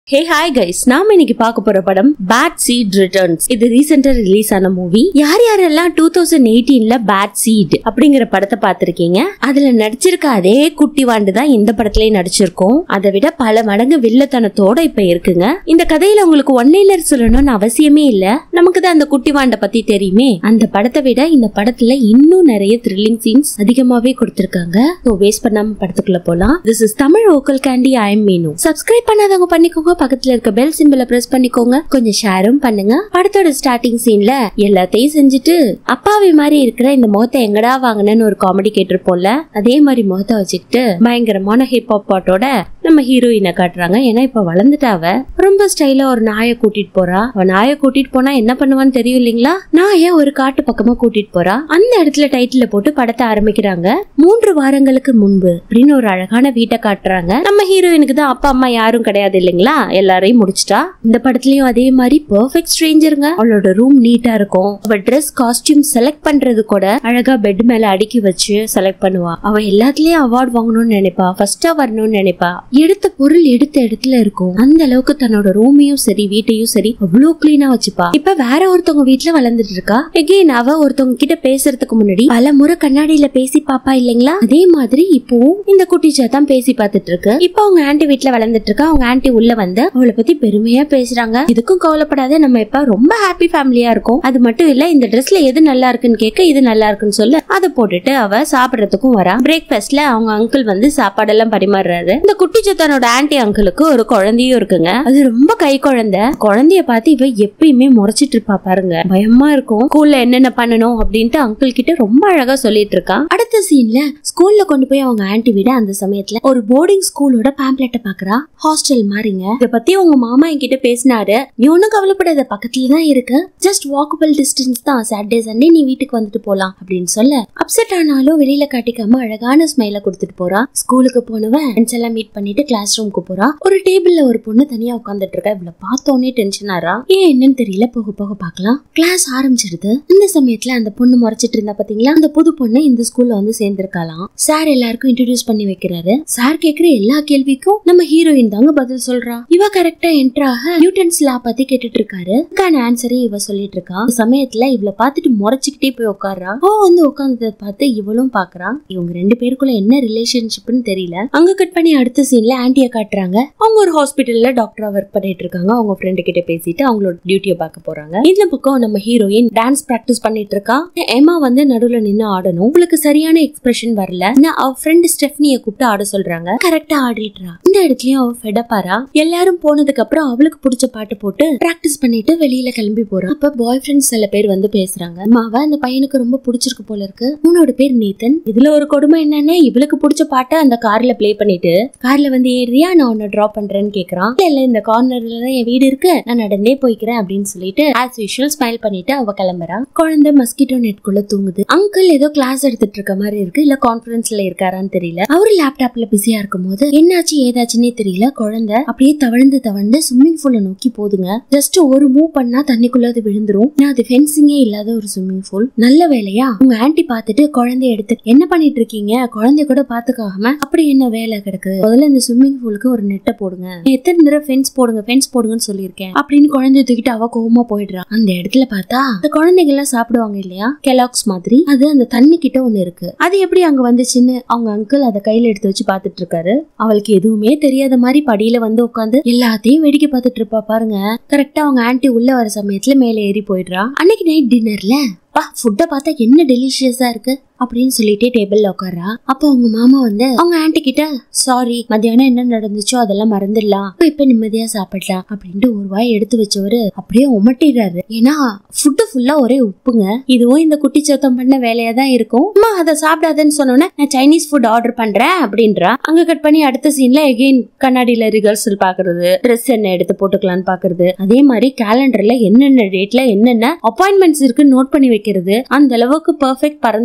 hey hi guys நாம இன்னைக்கு பார்க்க போற படம் பேட் சீட் ரிட்டர்ன்ஸ் இது ரீசெண்டா ரிலீஸ் ஆன மூவி யார் யாரெல்லாம் டூ தௌசண்ட் எயிட்டீன்ல பேட் சீட் அப்படிங்கிற படத்தை பார்த்திருக்கீங்க அதுல நடிச்சிருக்க அதே குட்டி வாண்டு தான் இந்த படத்துலயும் நடிச்சிருக்கோம் அதை விட பல மடங்கு வில்லத்தனத்தோட இப்ப இருக்குங்க இந்த கதையில உங்களுக்கு ஒன் லைனர் சொல்லணும்னு அவசியமே இல்ல நமக்கு தான் அந்த குட்டி வாண்ட பத்தி தெரியுமே அந்த படத்தை விட இந்த படத்துல இன்னும் நிறைய த்ரில்லிங் சீன்ஸ் அதிகமாவே கொடுத்திருக்காங்க ஸோ வேஸ்ட் பண்ணாம படத்துக்குள்ள போலாம் this is Tamil local candy I am Meenu subscribe பண்ணாதவங்க பண்ணிக்கோங்க பக்கத்துல இருக்க பெல் சிம்பிள பிரஸ் பண்ணிக்கோங்க கொஞ்சம் ஷேரும் பண்ணுங்க படத்தோட ஸ்டார்டிங் சீன்ல எல்லாத்தையும் செஞ்சுட்டு அப்பாவி மாதிரி இருக்கிற இந்த முகத்தை எங்கடா வாங்கினேன்னு ஒரு காமெடி கேட்டிருப்போம்ல அதே மாதிரி முகத்தை வச்சுக்கிட்டு பயங்கரமான ஹிப் ஹாப் பாட்டோட நம்ம ஹீரோயினை காட்டுறாங்க ஏன்னா இப்ப வளர்ந்துட்டாவ ரொம்ப ஸ்டைலா ஒரு நாயை கூட்டிட்டு போறா அவ நாயை கூட்டிட்டு போனா என்ன பண்ணுவான்னு தெரியும் இல்லைங்களா நாயை ஒரு காட்டு பக்கமா கூட்டிட்டு போறா அந்த இடத்துல டைட்டில போட்டு படத்தை ஆரம்பிக்கிறாங்க மூன்று வாரங்களுக்கு முன்பு அப்படின்னு ஒரு அழகான வீட்டை காட்டுறாங்க நம்ம ஹீரோயினுக்கு தான் அப்பா அம்மா யாரும் கிடையாது இல்லைங்களா எல்லாரையும் முடிச்சிட்டா இந்த படத்துலயும் அதே மாதிரி பெர்ஃபெக்ட் ஸ்ட்ரேஞ்சருங்க அவளோட ரூம் நீட்டா இருக்கும் அவ ட்ரெஸ் காஸ்டியூம் செலக்ட் பண்றது கூட அழகா பெட் மேல அடுக்கி வச்சு செலக்ட் பண்ணுவா அவ எல்லாத்துலயும் அவார்ட் வாங்கணும்னு நினைப்பா ஃபர்ஸ்டா வரணும்னு நினைப்பா எடுத்த பொருள் எடுத்த இடத்துல இருக்கும் அந்த அளவுக்கு தன்னோட ரூமையும் சரி வீட்டையும் சரி அவ்வளவு கிளீனா வச்சுப்பா இப்ப வேற ஒருத்தவங்க வீட்ல வளர்ந்துட்டு இருக்கா எகெயின் அவ ஒருத்தவங்க கிட்ட பேசுறதுக்கு முன்னாடி பல முறை கண்ணாடியில பேசி பாப்பா இல்லைங்களா அதே மாதிரி இப்போவும் இந்த குட்டி தான் பேசி பார்த்துட்டு இருக்கு இப்போ அவங்க ஆன்டி வீட்ல வளர்ந்துட்டு இருக்கா அவங்க ஆன்டி உள்ள வந்து அவளை பத்தி பெருமையா பேசுறாங்க இதுக்கும் கவலைப்படாத நம்ம இப்ப ரொம்ப ஹாப்பி ஃபேமிலியா இருக்கும் அது மட்டும் இல்ல இந்த ட்ரெஸ்ல எது நல்லா இருக்குன்னு கேட்க இது நல்லா இருக்குன்னு சொல்ல அதை போட்டுட்டு அவ சாப்பிடறதுக்கும் வரா பிரேக்ஃபாஸ்ட்ல அவங்க அங்கிள் வந்து சாப்பாடெல்லாம் பரிமாறுறாரு இந்த குட்டி தன்னோட ஆன்டி அங்கிளுக்கு ஒரு குழந்தையும் இருக்குங்க அது ரொம்ப கை குழந்தை குழந்தைய பார்த்து இவ எப்பயுமே முறைச்சிட்டு இருப்பா பாருங்க பயமா இருக்கும் ஸ்கூல்ல என்னென்ன பண்ணணும் அப்படின்ட்டு அங்கிள் கிட்ட ரொம்ப அழகா சொல்லிட்டு இருக்கா அடுத்த சீன்ல ஸ்கூல்ல கொண்டு போய் அவங்க ஆன்டி விட அந்த சமயத்துல ஒரு போர்டிங் ஸ்கூலோட பேம்ப்ளெட்டை பாக்குறா ஹாஸ்டல் மாதிரிங்க இத பத்தி உங்க மாமா என்கிட்ட பேசினாரு நீ ஒன்னும் கவலைப்படாத பக்கத்துல தான் இருக்கு ஜஸ்ட் வாக்கபிள் டிஸ்டன்ஸ் தான் சாட்டர்டே சண்டே நீ வீட்டுக்கு வந்துட்டு போலாம் அப்படின்னு சொல்ல அப்செட் ஆனாலும் வெளியில காட்டிக்காம அழகான ஸ்மைல கொடுத்துட்டு போறா ஸ்கூலுக்கு போனவன் ஃப்ரெண்ட்ஸ் எல்லாம் மீட் பண்ணிட்டு கிளாஸ் ரூமுக்கு போறா ஒரு டேபிள்ல ஒரு பொண்ணு தனியா உட்காந்துட்டு இருக்கா இவ்வளவு பார்த்தோன்னே டென்ஷன் ஆறா ஏன் என்னன்னு தெரியல போக போக பார்க்கலாம் கிளாஸ் ஆரம்பிச்சிடுது இந்த சமயத்துல அந்த பொண்ணு முறைச்சிட்டு இருந்தா பாத்தீங்களா அந்த புது பொண்ணு இந்த ஸ்கூல்ல வந்து சேர்ந்திருக்காளாம் சார் எல்லாருக்கும் இன்ட்ரடியூஸ் பண்ணி வைக்கிறாரு சார் கேக்குற எல்லா கேள்விக்கும் நம்ம ஹீரோயின் தாங்க பதில் சொல்றா இவ கரெக்டா என்டர் ஆக நியூட்டன்ஸ் லா பத்தி கேட்டுட்டு இருக்காரு அதுக்கான ஆன்சரையும் இவ சொல்லிட்டு இருக்கா இந்த சமயத்துல இவளை பார்த்துட்டு முறைச்சுக்கிட்டே போய் உட்கார்றா அவ வந்து உட்கார்ந்ததை பார்த்து இவளும் பாக்குறா இவங்க ரெண்டு பேருக்குள்ள என்ன ரிலேஷன்ஷிப்னு தெரியல அங்க கட் பண்ணி அடுத்த சீன்ல ஆன்டிய காட்டுறாங்க அவங்க ஒரு ஹாஸ்பிட்டல்ல டாக்டரா ஒர்க் பண்ணிட்டு இருக்காங்க அவங்க ஃப்ரெண்டு கிட்ட பேசிட்டு அவங்களோட டியூட்டியை பார்க்க போறாங்க இந்த பக்கம் நம்ம ஹீரோயின் டான்ஸ் பிராக்டிஸ் பண்ணிட்டு இருக்கா எமா வந்து நடுவுல நின்னு ஆடணும் உங்களுக்கு சரியான எக்ஸ்பிரஷன் வரல ஆனா அவ ஃப்ரெண்ட் ஸ்டெஃப்னிய கூப்பிட்டு ஆட சொல்றாங்க கரெக்டா ஆடிடுறா இந்த இடத்துலயும் அவ ஃபெடப்பாரா எல்லாரும் போனதுக்கு அப்புறம் அவளுக்கு பிடிச்ச பாட்டு போட்டு பிராக்டிஸ் பண்ணிட்டு வெளியில கிளம்பி போறா அப்ப பாய் ஃப்ரெண்ட்ஸ் சில பேர் வந்து பேசுறாங்க மாவ அந்த பையனுக்கு ரொம்ப பிடிச்சிருக்கு போல இருக்கு உன்னோட பேர் நேத்தன் இதுல ஒரு கொடுமை என்னன்னா இவளுக்கு பிடிச்ச பாட்டை அந்த கார்ல ப்ளே பண்ணிட்டு கார்ல வந்து ஏறியா நான் உன்னை டிராப் பண்றேன்னு கேக்குறான் இல்ல இல்ல இந்த கார்னர்ல தான் என் வீடு இருக்கு நான் நடந்தே போய்க்கிறேன் அப்படின்னு சொல்லிட்டு ஆஸ் யூஷுவல் ஸ்மைல் பண்ணிட்டு அவ கிளம்புறா குழந்தை மஸ்கிட்டோ நெட்குள்ள தூங்குது அங்கிள் ஏதோ கிளாஸ் எடுத்துட்டு இருக்க மாதிரி இருக்கு இல்ல கான்ஃபரன்ஸ்ல இருக்காரான்னு தெரியல அவரு லேப்டாப்ல பிஸியா இருக்கும் போது என்னாச்சு ஏதாச்சுன்னே தெரியல குழந்தை அப்படியே தவழ்ந்து தவழ்ந்து ஸ்விம்மிங் பூல நோக்கி போதுங்க ஜஸ்ட் ஒரு மூவ் பண்ணா தண்ணிக்குள்ள அது விழுந்துரும் நான் அது ஃபென்சிங்கே இல்லாத ஒரு ஸ்விம்மிங் பூல் நல்ல வேலையா உங்க ஆன்ட்டி பார்த்துட்டு குழந்தைய எடுத்து என்ன பண்ணிட்டு இருக்கீங்க குழந்தைய கூட பாத்துக்காம அப்படி என்ன வேலை கிடக்கு முதல்ல இந்த ஸ்விம்மிங் பூலுக்கு ஒரு நெட்டை போடுங்க எத்தனை தடவை ஃபென்ஸ் போடுங்க ஃபென்ஸ் போடுங்கன்னு சொல்லியிருக்கேன் அப்படின்னு குழந்தைய தூக்கிட்டு அவ கோவமா போயிடுறா அந்த இடத்துல பார்த்தா அந்த குழந்தைங்க எல்லாம் சாப்பிடுவாங்க இல்லையா கெலாக்ஸ் மாதிரி அது அந்த தண்ணி கிட்ட ஒண்ணு இருக்கு அது எப்படி அங்க வந்துச்சுன்னு அவங்க அங்கிள் அதை கையில எடுத்து வச்சு பாத்துட்டு இருக்காரு அவளுக்கு எதுவுமே தெரியாத மாதிரி படியில வந்து உட்காந்து எல்லாத்தையும் வேடிக்கை பார்த்துட்டு இருப்பா பாருங்க கரெக்டா அவங்க ஆன்ட்டி உள்ள வர சமயத்துல மேல ஏறி போயிடுறா அன்னைக்கு நைட் டின்னர்ல பா ஃபுட்டை பார்த்தா என்ன டெலிஷியஸா இருக்கு அப்படின்னு சொல்லிட்டே டேபிள்ல உட்கார்றா அப்போ அவங்க மாமா வந்து அவங்க ஆன்ட்டி கிட்ட சாரி மத்தியானம் என்ன நடந்துச்சோ அதெல்லாம் மறந்துடலாம் இப்ப இப்ப நிம்மதியா சாப்பிடலாம் அப்படின்ட்டு ஒரு வாய் எடுத்து வச்சவரு அப்படியே உமட்டிடுறாரு ஏன்னா ஃபுட்டு ஃபுல்லா ஒரே உப்புங்க இதுவும் இந்த குட்டி சத்தம் பண்ண வேலையா தான் இருக்கும் அம்மா அதை சாப்பிடாதன்னு சொன்னோன்னே நான் சைனீஸ் ஃபுட் ஆர்டர் பண்றேன் அப்படின்றா அங்க கட் பண்ணி அடுத்த சீன்ல எகெயின் கண்ணாடியில ரிகர்சல் பாக்குறது ட்ரெஸ் என்ன எடுத்து போட்டுக்கலாம்னு பாக்குறது அதே மாதிரி கேலண்டர்ல என்னென்ன டேட்ல என்னென்ன அப்பாயின்மெண்ட்ஸ் இருக்கு நோட் பண்ணி வைக்கிறது அந்த அளவுக்கு பெர்ஃபெக்ட் பரந்தாமன் இவ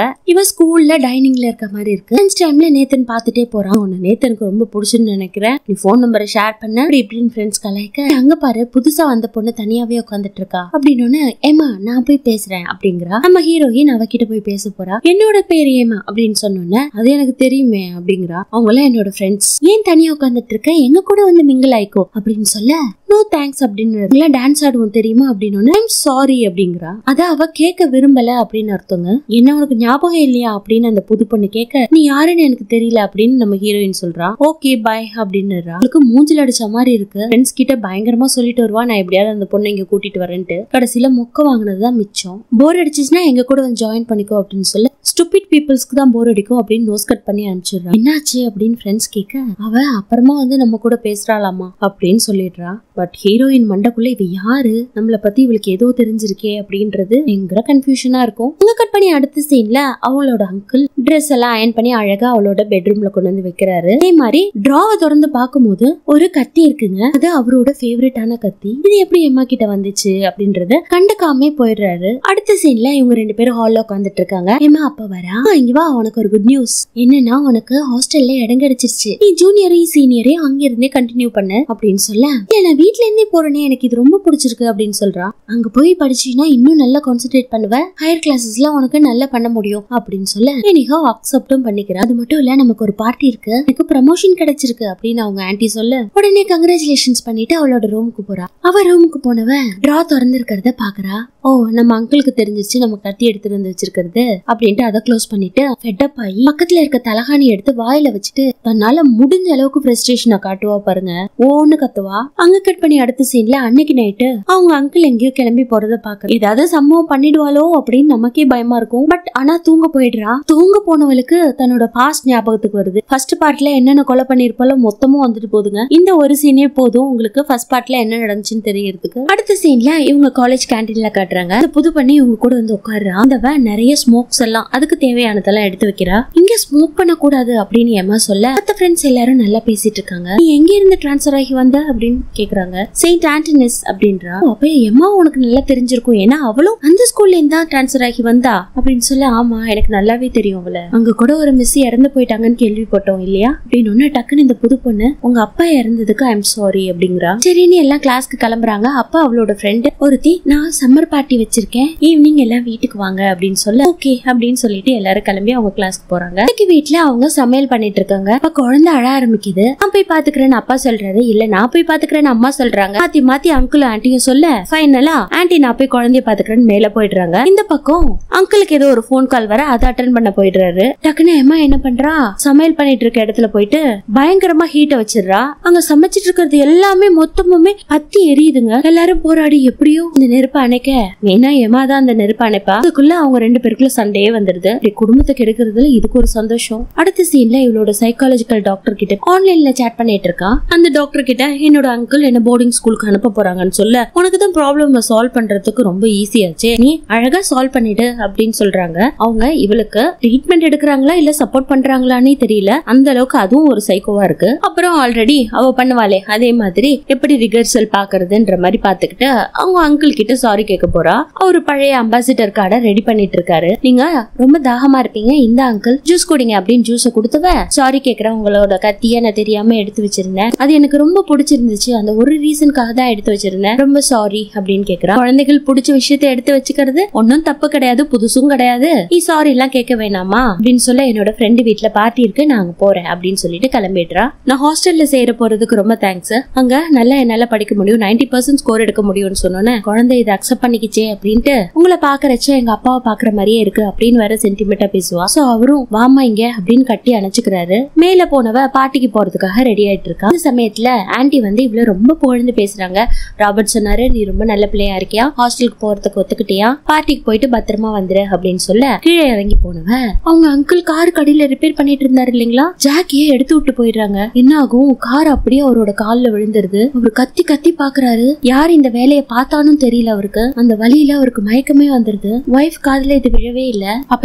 போனவ இவ ஸ்கூல்ல டைனிங்ல இருக்க மாதிரி இருக்கு லஞ்ச் டைம்ல நேத்தன் பாத்துட்டே போறான் உன்னை நேத்தனுக்கு ரொம்ப பிடிச்சுன்னு நினைக்கிறேன் நீ போன் நம்பரை ஷேர் பண்ண அப்படி இப்படின்னு ஃப்ரெண்ட்ஸ் கலாய்க்க அங்க பாரு புதுசா வந்த பொண்ணு தனியாவே உட்காந்துட்டு இருக்கா அப்படின்னு ஏமா நான் போய் பேசுறேன் அப்படிங்கிறா நம்ம ஹீரோயின் அவகிட்ட போய் பேச போறா என்னோட பேர் ஏமா அப்படின்னு சொன்னோன்னே அது எனக்கு தெரியுமே அப்படிங்கிறா அவங்க எல்லாம் என்னோட ஃப்ரெண்ட்ஸ் ஏன் தனியா உட்காந்துட்டு இருக்க எங்க கூட வந்து மிங்கிள் ஆயிக்கோ அப்படின்னு சொல்ல நோ தேங்க்ஸ் அப்படின்னு டான்ஸ் ஆடுவோம் தெரியுமா அப்படின்னு ஐம் சாரி அப்படிங்கிறா அத அவ கேட்க விரும்பல அப்படின்னு அர்த்தங்க என்ன உனக்கு ஞாபகம் இல்லையா அப்படின்னு அந்த புது பொண்ணு கேட்க நீ யாருன்னு எனக்கு தெரியல அப்படின்னு நம்ம ஹீரோயின் சொல்றா ஓகே பாய் அப்படின்னு அவளுக்கு மூஞ்சில் அடிச்ச மாதிரி இருக்கு ஃப்ரெண்ட்ஸ் கிட்ட பயங்கரமா சொல்லிட்டு வருவா நான் எப்படியாவது அந்த பொண்ணை இங்க கூட்டிட்டு வரேன்ட்டு கடைசியில மொக்க வாங்கினதுதான் மிச்சம் போர் அடிச்சுச்சுன்னா எங்க கூட வந்து ஜாயின் பண்ணிக்கோ அப்படின்னு சொல்ல ஸ்டூபிட் பீப்புள்ஸ்க்கு தான் போர் அடிக்கும் அப்படின்னு நோஸ் கட் பண்ணி அனுப்பிச்சிடுறா என்னாச்சு அப்படின்னு ஃப்ரெண்ட்ஸ் கேட்க அவ அப்புறமா வந்து நம்ம கூட பேசுறாளாமா அப்படின்னு சொல்லிடுறா பட் ஹீரோயின் மண்டக்குள்ள இவ யாரு நம்மள பத்தி இவளுக்கு ஏதோ தெரிஞ்சிருக்கே அப்படின்றது பயங்கர கன்ஃபியூஷனா இருக்கும் அங்க கட் பண்ணி அடுத்த சீன்ல அவளோட அங்கிள் ட்ரெஸ் எல்லாம் அயன் பண்ணி அழகா அவளோட பெட்ரூம்ல கொண்டு வந்து வைக்கிறாரு அதே மாதிரி டிராவை திறந்து பார்க்கும்போது ஒரு கத்தி இருக்குங்க அது அவரோட ஃபேவரட்டான கத்தி இது எப்படி எம்மா கிட்ட வந்துச்சு அப்படின்றத கண்டுக்காம போயிடுறாரு அடுத்த சீன்ல இவங்க ரெண்டு பேரும் ஹால்ல உட்காந்துட்டு இருக்காங்க எம்மா அப்பா வரா "ஆ, இங்க வா உனக்கு ஒரு குட் நியூஸ் என்னன்னா உனக்கு ஹாஸ்டல்ல இடம் கிடைச்சிருச்சு நீ ஜூனியரையும் சீனியரையும் அங்க இருந்தே கண்டினியூ பண்ணு அப்படின்னு சொல்ல இல்ல நான் வீட்ல இருந்தே போறேனே எனக்கு இது ரொம்ப பிடிச்சிருக்கு அப்படின்னு சொல்றா அங்க போய் படிச்சீங்கன்னா இன்னும் நல்லா கான்சென்ட்ரேட் பண்ணுவ ஹையர் கிளாஸஸ்ல உனக்கு நல்லா பண்ண முடியும் அப்படின்னு சொல்ல எனிகோ அக்செப்டும் பண்ணிக்கிறேன் அது மட்டும் இல்ல நமக்கு ஒரு பார்ட்டி இருக்கு எனக்கு ப்ரமோஷன் கிடைச்சிருக்கு அப்படின்னு அவங்க ஆன்ட்டி சொல்ல உடனே கங்க்ராச்சுலேஷன்ஸ் பண்ணிட்டு அவளோட ரூமுக்கு போறா அவ ரூமுக்கு போனவ டிரா திறந்து இருக்கிறத பாக்குறா ஓ நம்ம அங்கிளுக்கு தெரிஞ்சிச்சு நம்ம கத்தி எடுத்துட்டு வந்து வச்சிருக்கிறது அப்படின்ட்டு அதை க்ளோஸ் பண்ணிட்டு ஃபெட்டப் ஆகி பக்கத்துல இருக்க தலகாணி எடுத்து வாயில வச்சுட்டு தன்னால முடிஞ்ச அளவுக்கு ஃப்ரஸ்ட்ரேஷனை காட்டுவா பாருங்க ஓன்னு கத்துவா அங்க கட் பண்ணி அடுத்த சீன்ல அன்னைக்கு நைட்டு அவங்க அங்கிள் எங்கேயோ கிளம்பி போறத பாக்க ஏதாவது சம்பவம் பண்ணிடுவாளோ அப்படின்னு நமக்கே பயமா இருக்கும் பட் ஆனா தூங்க போயிடுறா தூங்க போனவளுக்கு தன்னோட பாஸ்ட் ஞாபகத்துக்கு வருது ஃபர்ஸ்ட் பார்ட்ல என்னென்ன கொலை பண்ணிருப்பாலோ மொத்தமும் வந்துட்டு போதுங்க இந்த ஒரு சீனே போதும் உங்களுக்கு ஃபர்ஸ்ட் பார்ட்ல என்ன நடந்துச்சுன்னு தெரியறதுக்கு அடுத்த சீன்ல இவங்க காலேஜ் கேண்டீன்ல காட்டுறாங்க அந்த புது பண்ணி இவங்க கூட வந்து உட்காடுறா அந்தவ நிறைய ஸ்மோக்ஸ் எல்லாம் அதுக்கு தேவையானதெல்லாம் எடுத்து வைக்கிறா இங்க ஸ்மோக் பண்ண கூடாது அப்படின்னு எம்மா சொல்ல மத்த ஃப்ரெண்ட்ஸ் எல்லாரும் நல்லா பேசிட்டு இருக்காங்க நீ எங்க இருந்து டிரான்ஸ்ஃபர் ஆகி வந்த அப்படின்னு கேக்குறாங்க செயின்ட் ஆண்டனிஸ் அப்படின்றா அப்ப எம்மா உனக்கு நல்லா தெரிஞ்சிருக்கும் ஏன்னா அவளும் அந்த ஸ்கூல்ல இருந்தா டிரான்ஸ்ஃபர் ஆகி வந்தா அப்படின்னு சொல்ல ஆமா எனக்கு நல்லாவே தெரியும் அவள அங்க கூட ஒரு மிஸ் இறந்து போயிட்டாங்கன்னு கேள்விப்பட்டோம் இல்லையா அப்படின்னு ஒண்ணு டக்குன்னு இந்த புது பொண்ணு உங்க அப்பா இறந்ததுக்கு ஐம் சாரி அப்படிங்கிறா சரின்னு எல்லாம் கிளாஸ்க்கு கிளம்புறாங்க அப்ப அவளோட ஃப்ரெண்டு ஒருத்தி நான் சம்மர் பார்ட்டி வச்சிருக்கேன் ஈவினிங் எல்லாம் வீட்டுக்கு வாங்க அப்படின்னு சொல்ல ஓகே அப்படின்னு சொல்லிட்டு எல்லாரும் கிளம்பி அவங்க கிளாஸ்க்கு போறாங்க இன்னைக்கு வீட்ல அவங்க சமையல் பண்ணிட்டு இருக்காங்க அப்ப குழந்தை அழ ஆரம்பிக்குது நான் போய் பாத்துக்கிறேன்னு அப்பா சொல்றாரு இல்ல நான் போய் பாத்துக்கிறேன்னு அம்மா சொல்றாங்க மாத்தி மாத்தி அங்கிள் ஆண்டியும் சொல்ல ஃபைனலா ஆன்டி நான் போய் குழந்தைய பாத்துக்கிறேன்னு மேல போயிடுறாங்க இந்த பக்கம் அங்கிளுக்கு ஏதோ ஒரு ஃபோன் கால் வர அதை அட்டன் பண்ண போயிடுறாரு டக்குன்னு அம்மா என்ன பண்றா சமையல் பண்ணிட்டு இருக்க இடத்துல போயிட்டு பயங்கரமா ஹீட்ட வச்சிடுறா அங்க சமைச்சிட்டு இருக்கிறது எல்லாமே மொத்தமுமே பத்தி எரியுதுங்க எல்லாரும் போராடி எப்படியோ இந்த நெருப்பை அணைக்க மெயினா ஏமா தான் அந்த நெருப்பை அணைப்பா அதுக்குள்ள அவங்க ரெண்டு பேருக்குள்ள சண்டையே வந்துருது இப்படி குடும்பத்தை கெடுக்கிறதுல இதுக்கு ஒரு சந்தோஷம் அடுத்த சீன்ல இவளோட சைக்காலஜிக்கல் டாக்டர் கிட்ட ஆன்லைன்ல சேட் பண்ணிட்டு இருக்கா அந்த டாக்டர் கிட்ட என்னோட அங்கிள் என்ன போர்டிங் ஸ்கூலுக்கு அனுப்ப போறாங்கன்னு சொல்ல உனக்கு தான் ப்ராப்ளம் சால்வ் பண்றதுக்கு ரொம்ப ஈஸியாச்சு நீ அழகா சால்வ் பண்ணிடு அப்படின்னு சொல்றாங்க அவங்க இவளுக்கு ட்ரீட்மெண்ட் எடுக்கிறாங்களா இல்ல சப்போர்ட் பண்றாங்களான்னே தெரியல அந்த அளவுக்கு அதுவும் ஒரு சைக்கோவா இருக்கு அப்புறம் ஆல்ரெடி அவ பண்ணுவாளே அதே மாதிரி எப்படி ரிகர்சல் பாக்குறதுன்ற மாதிரி பாத்துக்கிட்டு அவங்க அங்கிள் கிட்ட சாரி கேட்க போறா அவரு பழைய அம்பாசிடர் கார்டை ரெடி பண்ணிட்டு இருக்காரு நீங்க ரொம்ப தாகமா இருப்பீங்க இந்த அங்கிள் ஜூஸ் குடிங்க அப்படின்னு ஜூஸ கொடுத்தவ சாரி கேக்குறேன் உங்களோட கத்திய நான் தெரியாம எடுத்து வச்சிருந்தேன் அது எனக்கு ரொம்ப பிடிச்சிருந்துச்சு அந்த ஒரு ரீசனுக்காக தான் எடுத்து வச்சிருந்தேன் ரொம்ப சாரி அப்படின்னு கேக்குறா குழந்தைகள் பிடிச்ச விஷயத்த எடுத்து வச்சுக்கிறது ஒன்னும் தப்பு கிடையாது புதுசும் கிடையாது நீ சாரி எல்லாம் கேட்க வேணாமா அப்படின்னு சொல்ல என்னோட ஃப்ரெண்டு வீட்ல பார்ட்டி இருக்கு நான் அங்க போறேன் அப்படின்னு சொல்லிட்டு கிளம்பிடுறா நான் ஹாஸ்டல்ல சேர போறதுக்கு ரொம்ப தேங்க்ஸ் அங்க நல்லா என்னால படிக்க முடியும் 90% பர்சன்ட் ஸ்கோர் எடுக்க முடியும்னு சொன்னோன்னே குழந்தை இதை அக்செப்ட் பண்ணிக்கிச்சே அப்படின்ட்டு உங்களை பாக்குறச்ச எங்க அப்பாவை பாக்குற மாதிரியே இருக்கு அப்படின்னு வேற சென்டிமெண்டா பேசுவா சோ அவரும் வாமா இங்க அப்படின்னு கட்டி அணைச்சுக்கிறாரு மேல போனவ பாட்டிக்கு போறதுக்காக ரெடி ஆயிட்டு இருக்கா அந்த சமயத்துல ஆன்ட்டி வந்து இவ்வளவு ரொம்ப புகழ்ந்து பேசுறாங்க ராபர்ட் சொன்னாரு நீ ரொம்ப நல்ல பிள்ளையா இருக்கியா ஹாஸ்டலுக்கு போறதுக்கு ஒத்துக்கிட்டியா பார்ட்டிக்கு போயிட்டு பத்திரமா வந்துரு அப்படின்னு சொல்ல கீழே இறங்கி போனவ அவங்க அங்கிள் கார் கடையில ரிப்பேர் பண்ணிட்டு இருந்தாரு இல்லைங்களா ஜாக்கியே எடுத்து விட்டு போயிடுறாங்க என்ன ஆகும் கார் அப்படியே அவரோட கால்ல விழுந்துருது அவர் கத்தி கத்தி பாக்குறாரு யார் இந்த வேலையை பார்த்தானும் தெரியல அவருக்கு அந்த வழியில அவருக்கு மயக்கமே வந்துருது ஒய்ஃப் காதுல இது விழவே இல்ல அப்ப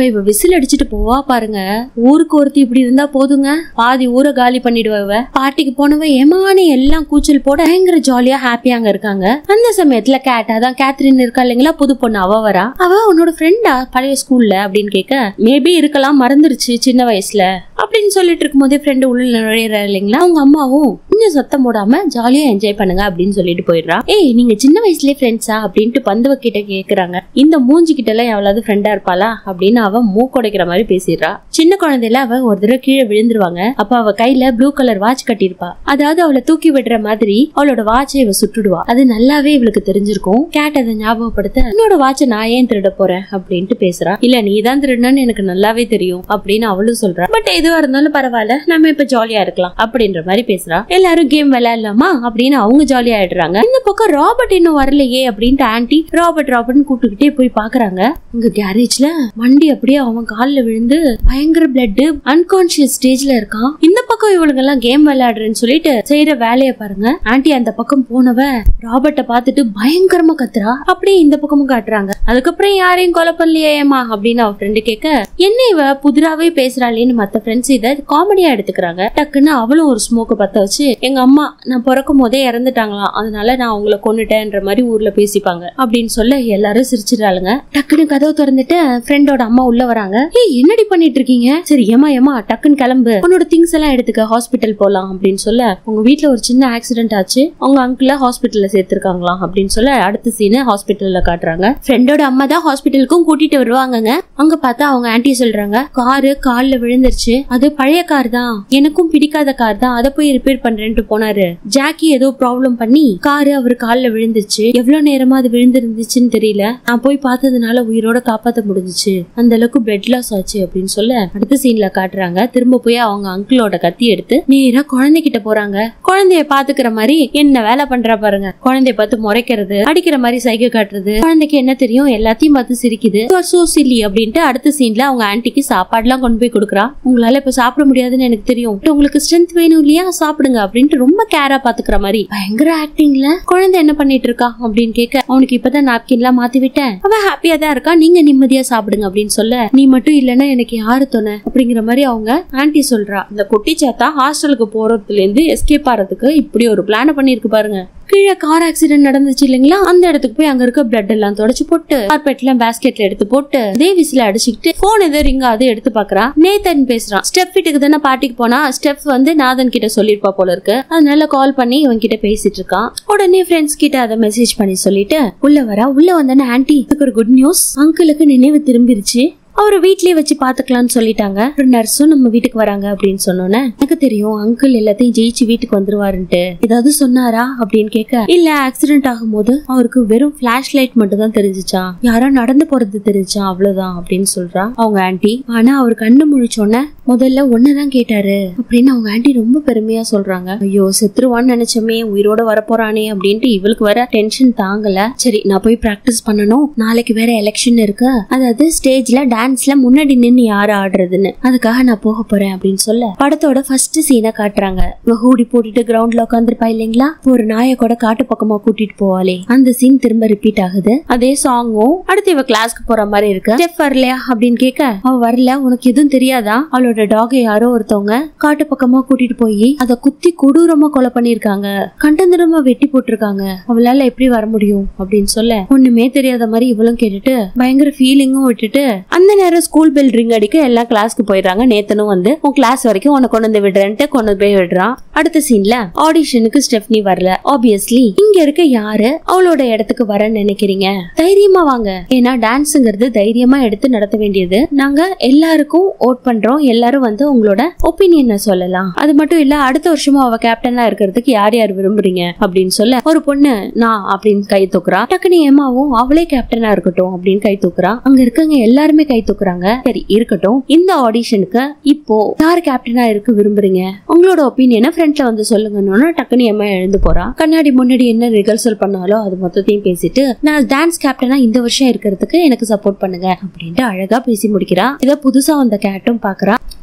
இவ விசில் அடிச்சிட்டு போவா பாருங்க ஊருக்கு ஒருத்தி இப்படி இருந்தா போதுங்க பாதி ஊரை காலி பண்ணிடுவா இவ பார்ட்டிக்கு போனவ ஏமானி எல்லாம் கூச்சல் போட பயங்கர ஜாலியா ஹாப்பியா அங்க இருக்காங்க அந்த சமயத்துல கேட் அதான் கேத்ரின் இருக்கா இல்லைங்களா புது பொண்ணு அவ வரா அவ உன்னோட ஃப்ரெண்டா பழைய ஸ்கூல்ல அப்படின்னு கேட்க மேபி இருக்கலாம் மறந்துருச்சு சின்ன வயசுல அப்படின்னு சொல்லிட்டு இருக்கும்போதே ஃப்ரெண்டு உள்ள நுழையிற இல்லைங்களா அவங்க அம்மாவும் கொஞ்சம் சத்தம் போடாம ஜாலியா என்ஜாய் பண்ணுங்க அப்படின்னு சொல்லிட்டு போயிடுறா ஏய் நீங்க சின்ன வயசுலயே ஃப்ரெண்ட்ஸா அப்படின்ட்டு பந்துவ கிட்ட கேக்குறாங்க இந்த மூஞ்சி கிட்ட எல்லாம் எவ்வளவு ஃப்ரெண்டா இருப்பாளா அப்படின்னு அவ மூக்குடைக்கிற மாதிரி பேசிடுறா சின்ன குழந்தையில அவ ஒரு தடவை கீழே விழுந்துருவாங்க அப்ப அவ கையில ப்ளூ கலர் வாட்ச் கட்டியிருப்பா அதாவது அவளை தூக்கி விடுற மாதிரி அவளோட வாட்சை இவ சுட்டுடுவா அது நல்லாவே இவளுக்கு தெரிஞ்சிருக்கும் கேட் அதை ஞாபகப்படுத்த என்னோட வாட்சை நான் ஏன் திருட போறேன் அப்படின்ட்டு பேசுறா இல்ல நீ தான் திருடனு எனக்கு நல்லாவே தெரியும் அப்படின்னு அவளும் சொல்றா பட் எதுவா இருந்தாலும் பரவாயில்ல நம்ம இப்ப ஜாலியா இருக்கலாம் அப்படின்ற மாதிரி பேசுறா எல்லாரும் கேம் விளையாடலாமா அப்படின்னு அவங்க ஜாலியா ஆயிடுறாங்க இந்த பக்கம் ராபர்ட் இன்னும் வரலையே அப்படின்ட்டு ஆன்ட்டி ராபர்ட் ராபர்ட்னு கூப்பிட்டுக்கிட்டே போய் பாக்குறாங்க இங்க கேரேஜ்ல வண்டி அப்படியே அவன் கால்ல விழுந்து பயங்கர பிளட் அன்கான்சியஸ் ஸ்டேஜ்ல இருக்கான் இந்த பக்கம் இவளுங்க எல்லாம் கேம் விளையாடுறேன்னு சொல்லிட்டு செய்யற வேலைய பாருங்க ஆன்ட்டி அந்த பக்கம் போனவ ராபர்ட்ட பார்த்துட்டு பயங்கரமா கத்துறா அப்படியே இந்த பக்கமும் காட்டுறாங்க அதுக்கப்புறம் யாரையும் கொலை பண்ணலையே ஏமா அப்படின்னு அவ ஃப்ரெண்டு கேட்க என்ன இவ புதிராவே பேசுறாளேன்னு மத்த ஃப்ரெண்ட்ஸ் இத காமெடியா எடுத்துக்கிறாங்க டக்குன்னு அவளும் ஒரு ஸ்மோக்க பத்த வச்சு எங்க அம்மா நான் பிறக்கும் போதே இறந்துட்டாங்களாம் அதனால நான் அவங்கள கொன்னுட்டேன்ற மாதிரி ஊர்ல பேசிப்பாங்க அப்படின்னு சொல்ல எல்லாரும் சிரிச்சிடறாளுங்க டக்குன்னு கதவு திறந்துட்டு ஃப்ரெண்டோட அம்மா உள்ள வராங்க ஏய் என்னடி பண்ணிட்டு இருக்கீங்க சரி ஏமா ஏமா டக்குன்னு கிளம்பு உன்னோட திங்ஸ் எல்லாம் எடுத்துக்க ஹாஸ்பிட்டல் போலாம் அப்படின்னு சொல்ல உங்க வீட்ல ஒரு சின்ன ஆக்சிடென்ட் ஆச்சு உங்க அங்கிள ஹாஸ்பிட்டல்ல சேர்த்திருக்காங்களாம் அப்படின்னு சொல்ல அடுத்த சீனு ஹாஸ்பிட்டல்ல காட்டுறாங்க ஃப்ரெண்டோட அம்மா தான் ஹாஸ்பிட்டலுக்கும் கூட்டிட்டு வருவாங்கங்க அங்க பார்த்தா அவங்க ஆன்ட்டி சொல்றாங்க காரு கால்ல விழுந்துருச்சு அது பழைய கார் தான் எனக்கும் பிடிக்காத கார் தான் அதை போய் ரிப்பேர் பண்றேன்ட்டு போனாரு ஜாக்கி ஏதோ ப்ராப்ளம் பண்ணி காரு அவர் கால்ல விழுந்துருச்சு எவ்வளவு நேரமா அது விழுந்திருந்துச்சுன்னு தெரியல நான் போய் பார்த்ததுனால உயிரோட காப்பாத்த முடிஞ்சுச்சு அந்த அளவுக்கு பிளட் லாஸ் ஆச்சு அப்படின்னு சொல்ல அடுத்த சீன்ல காட்டுறாங்க திரும்ப போய் அவங்க அங்கிளோட கத்தி எடுத்து நேரா குழந்தைகிட்ட போறாங்க குழந்தைய பாத்துக்கிற மாதிரி என்ன வேலை பண்றா பாருங்க குழந்தைய பார்த்து முறைக்கிறது அடிக்கிற மாதிரி சைகை காட்டுறது குழந்தைக்கு என்ன தெரியும் எல்லாத்தையும் பார்த்து சிரிக்குது சோ சில்லி அப்படின்ட்டு அடுத்த சீன்ல அவங்க ஆன்ட்டிக்கு சாப்பாடுலாம் கொண்டு போய் கொடுக்குறா உங்களால இப்ப சாப்பிட முடியாதுன்னு எனக்கு தெரியும் But உங்களுக்கு ஸ்ட்ரென்த் வேணும் இல்லையா சாப்பிடுங்க அப்படின்ட்டு ரொம்ப கேரா பாத்துக்கிற மாதிரி பயங்கர ஆக்டிங்ல குழந்தை என்ன பண்ணிட்டு இருக்கா அப்படின்னு கேட்க அவனுக்கு இப்பதான் நாப்கின் எல்லாம் மாத்தி விட்டேன் அவன் ஹாப்பியா தான் இருக்கா நீங்க நிம்மதியா சாப்பிடுங்க அப்படின்னு சொல்ல நீ மட்டும் இல்லைன்னா எனக்கு யாரு துணை அப்படிங்கிற மாதிரி அவங்க ஆன்ட்டி சொல்றா இந்த குட்டி சாத்தா ஹாஸ்டலுக்கு போறதுல இருந்து எஸ்கேப் ஆறதுக்கு இப்படி ஒரு பிளான பண்ணிருக்கு பாருங்க கீழே கார் ஆக்சிடென்ட் நடந்துச்சு இல்லைங்களா அந்த இடத்துக்கு போய் அங்க இருக்க பிளட் எல்லாம் தொடச்சு போட்டு கார்பெட்ல பேஸ்கெட்ல எடுத்து போட்டு அதே விசில அடிச்சுக்கிட்டு போன் ஏதோ ரிங்க அது எடுத்து பாக்குறா நேத்தன் பேசுறான் ஸ்டெப் வீட்டுக்கு தானே பாட்டிக்கு போனா ஸ்டெப் வந்து நாதன் கிட்ட சொல்லிருப்பா போல இருக்கு அதனால கால் பண்ணி இவன் கிட்ட பேசிட்டு இருக்கான் உடனே ஃப்ரெண்ட்ஸ் கிட்ட அதை மெசேஜ் பண்ணி சொல்லிட்டு உள்ள வரா உள்ள வந்தானே ஆன்ட்டி இதுக்கு ஒரு குட் நியூஸ் அங்கிளுக்கு நினைவு திரும்பிருச்சு அவரை வீட்லயே வச்சு பாத்துக்கலாம்னு சொல்லிட்டாங்க ஒரு நர்ஸும் நம்ம வீட்டுக்கு வராங்க அப்படின்னு சொன்னோன்னே எனக்கு தெரியும் அங்கிள் எல்லாத்தையும் ஜெயிச்சு வீட்டுக்கு வந்துருவாருன்ட்டு ஏதாவது சொன்னாரா அப்படின்னு கேட்க இல்ல ஆக்சிடென்ட் ஆகும்போது அவருக்கு வெறும் பிளாஷ் லைட் மட்டும் தான் தெரிஞ்சுச்சான் யாரோ நடந்து போறது தெரிஞ்சான் அவ்வளவுதான் அப்படின்னு சொல்றா அவங்க ஆன்ட்டி ஆனா அவர் கண்ணு முழிச்சோன்னே முதல்ல ஒன்னதான் கேட்டாரு அப்படின்னு அவங்க ஆன்ட்டி ரொம்ப பெருமையா சொல்றாங்க ஐயோ செத்துருவான்னு நினைச்சோமே உயிரோட வரப்போறானே அப்படின்ட்டு இவளுக்கு வர டென்ஷன் தாங்கல சரி நான் போய் பிராக்டிஸ் பண்ணணும் நாளைக்கு வேற எலெக்ஷன் இருக்கு அதாவது ஸ்டேஜ்ல டான்ஸ்ல முன்னாடி நின்னு யாரு ஆடுறதுன்னு அதுக்காக நான் போக போறேன் அப்படின்னு சொல்ல படத்தோட ஃபர்ஸ்ட் சீனை காட்டுறாங்க இவ ஹூடி போட்டுட்டு கிரவுண்ட்ல உட்காந்துருப்பா இல்லைங்களா ஒரு நாயை கூட காட்டு பக்கமா கூட்டிட்டு போவாளே அந்த சீன் திரும்ப ரிப்பீட் ஆகுது அதே சாங்கும் அடுத்து இவ கிளாஸ்க்கு போற மாதிரி இருக்கு ஸ்டெப் வரலையா அப்படின்னு கேட்க அவ வரல உனக்கு எதுவும் தெரியாதா அவளோட டாகை யாரோ ஒருத்தவங்க காட்டு பக்கமா கூட்டிட்டு போய் அத குத்தி கொடூரமா கொலை பண்ணிருக்காங்க கண்டந்திரமா வெட்டி போட்டிருக்காங்க அவளால எப்படி வர முடியும் அப்படின்னு சொல்ல ஒண்ணுமே தெரியாத மாதிரி இவளும் கேட்டுட்டு பயங்கர ஃபீலிங்கும் விட்டுட்டு அந்த நேரம் ஸ்கூல் பெல் ரிங் அடிக்க எல்லா கிளாஸ்க்கு போயிடுறாங்க நேத்தனும் வந்து உன் கிளாஸ் வரைக்கும் உன்னை கொண்டு வந்து விடுறேன்ட்டு கொண்டு போய் விடுறான் அடுத்த சீன்ல ஆடிஷனுக்கு ஸ்டெப்னி வரல ஆப்வியஸ்லி இங்க இருக்க யாரு அவளோட இடத்துக்கு வரேன்னு நினைக்கிறீங்க தைரியமா வாங்க ஏன்னா டான்ஸுங்கிறது தைரியமா எடுத்து நடத்த வேண்டியது நாங்க எல்லாருக்கும் ஓட் பண்றோம் எல்லாரும் வந்து உங்களோட ஒப்பீனியனை சொல்லலாம் அது மட்டும் இல்ல அடுத்த வருஷமும் அவ கேப்டனா இருக்கிறதுக்கு யார் யார் விரும்புறீங்க அப்படின்னு சொல்ல ஒரு பொண்ணு நான் அப்படின்னு கை தூக்குறா டக்குனு ஏமாவும் அவளே கேப்டனா இருக்கட்டும் அப்படின்னு கை தூக்குறா அங்க இருக்கவங்க எல்லாருமே கை தூக்குறாங்க சரி இருக்கட்டும் இந்த ஆடிஷனுக்கு இப்போ யார் கேப்டனா இருக்க விரும்புறீங்க உங்களோட ஒப்பீனியனை ஃப்ரெண்ட்ல வந்து சொல்லுங்கன்னு டக்குனு ஏமா எழுந்து போறா கண்ணாடி முன்னாடி என்ன ரிகர்சல் பண்ணாலோ அது மொத்தத்தையும் பேசிட்டு நான் டான்ஸ் கேப்டனா இந்த வருஷம் இருக்கிறதுக்கு எனக்கு சப்போர்ட் பண்ணுங்க அப்படின்ட்டு அழகா பேசி முடிக்கிறா இத புதுசா வந்த கேட்டும் பாக்குறா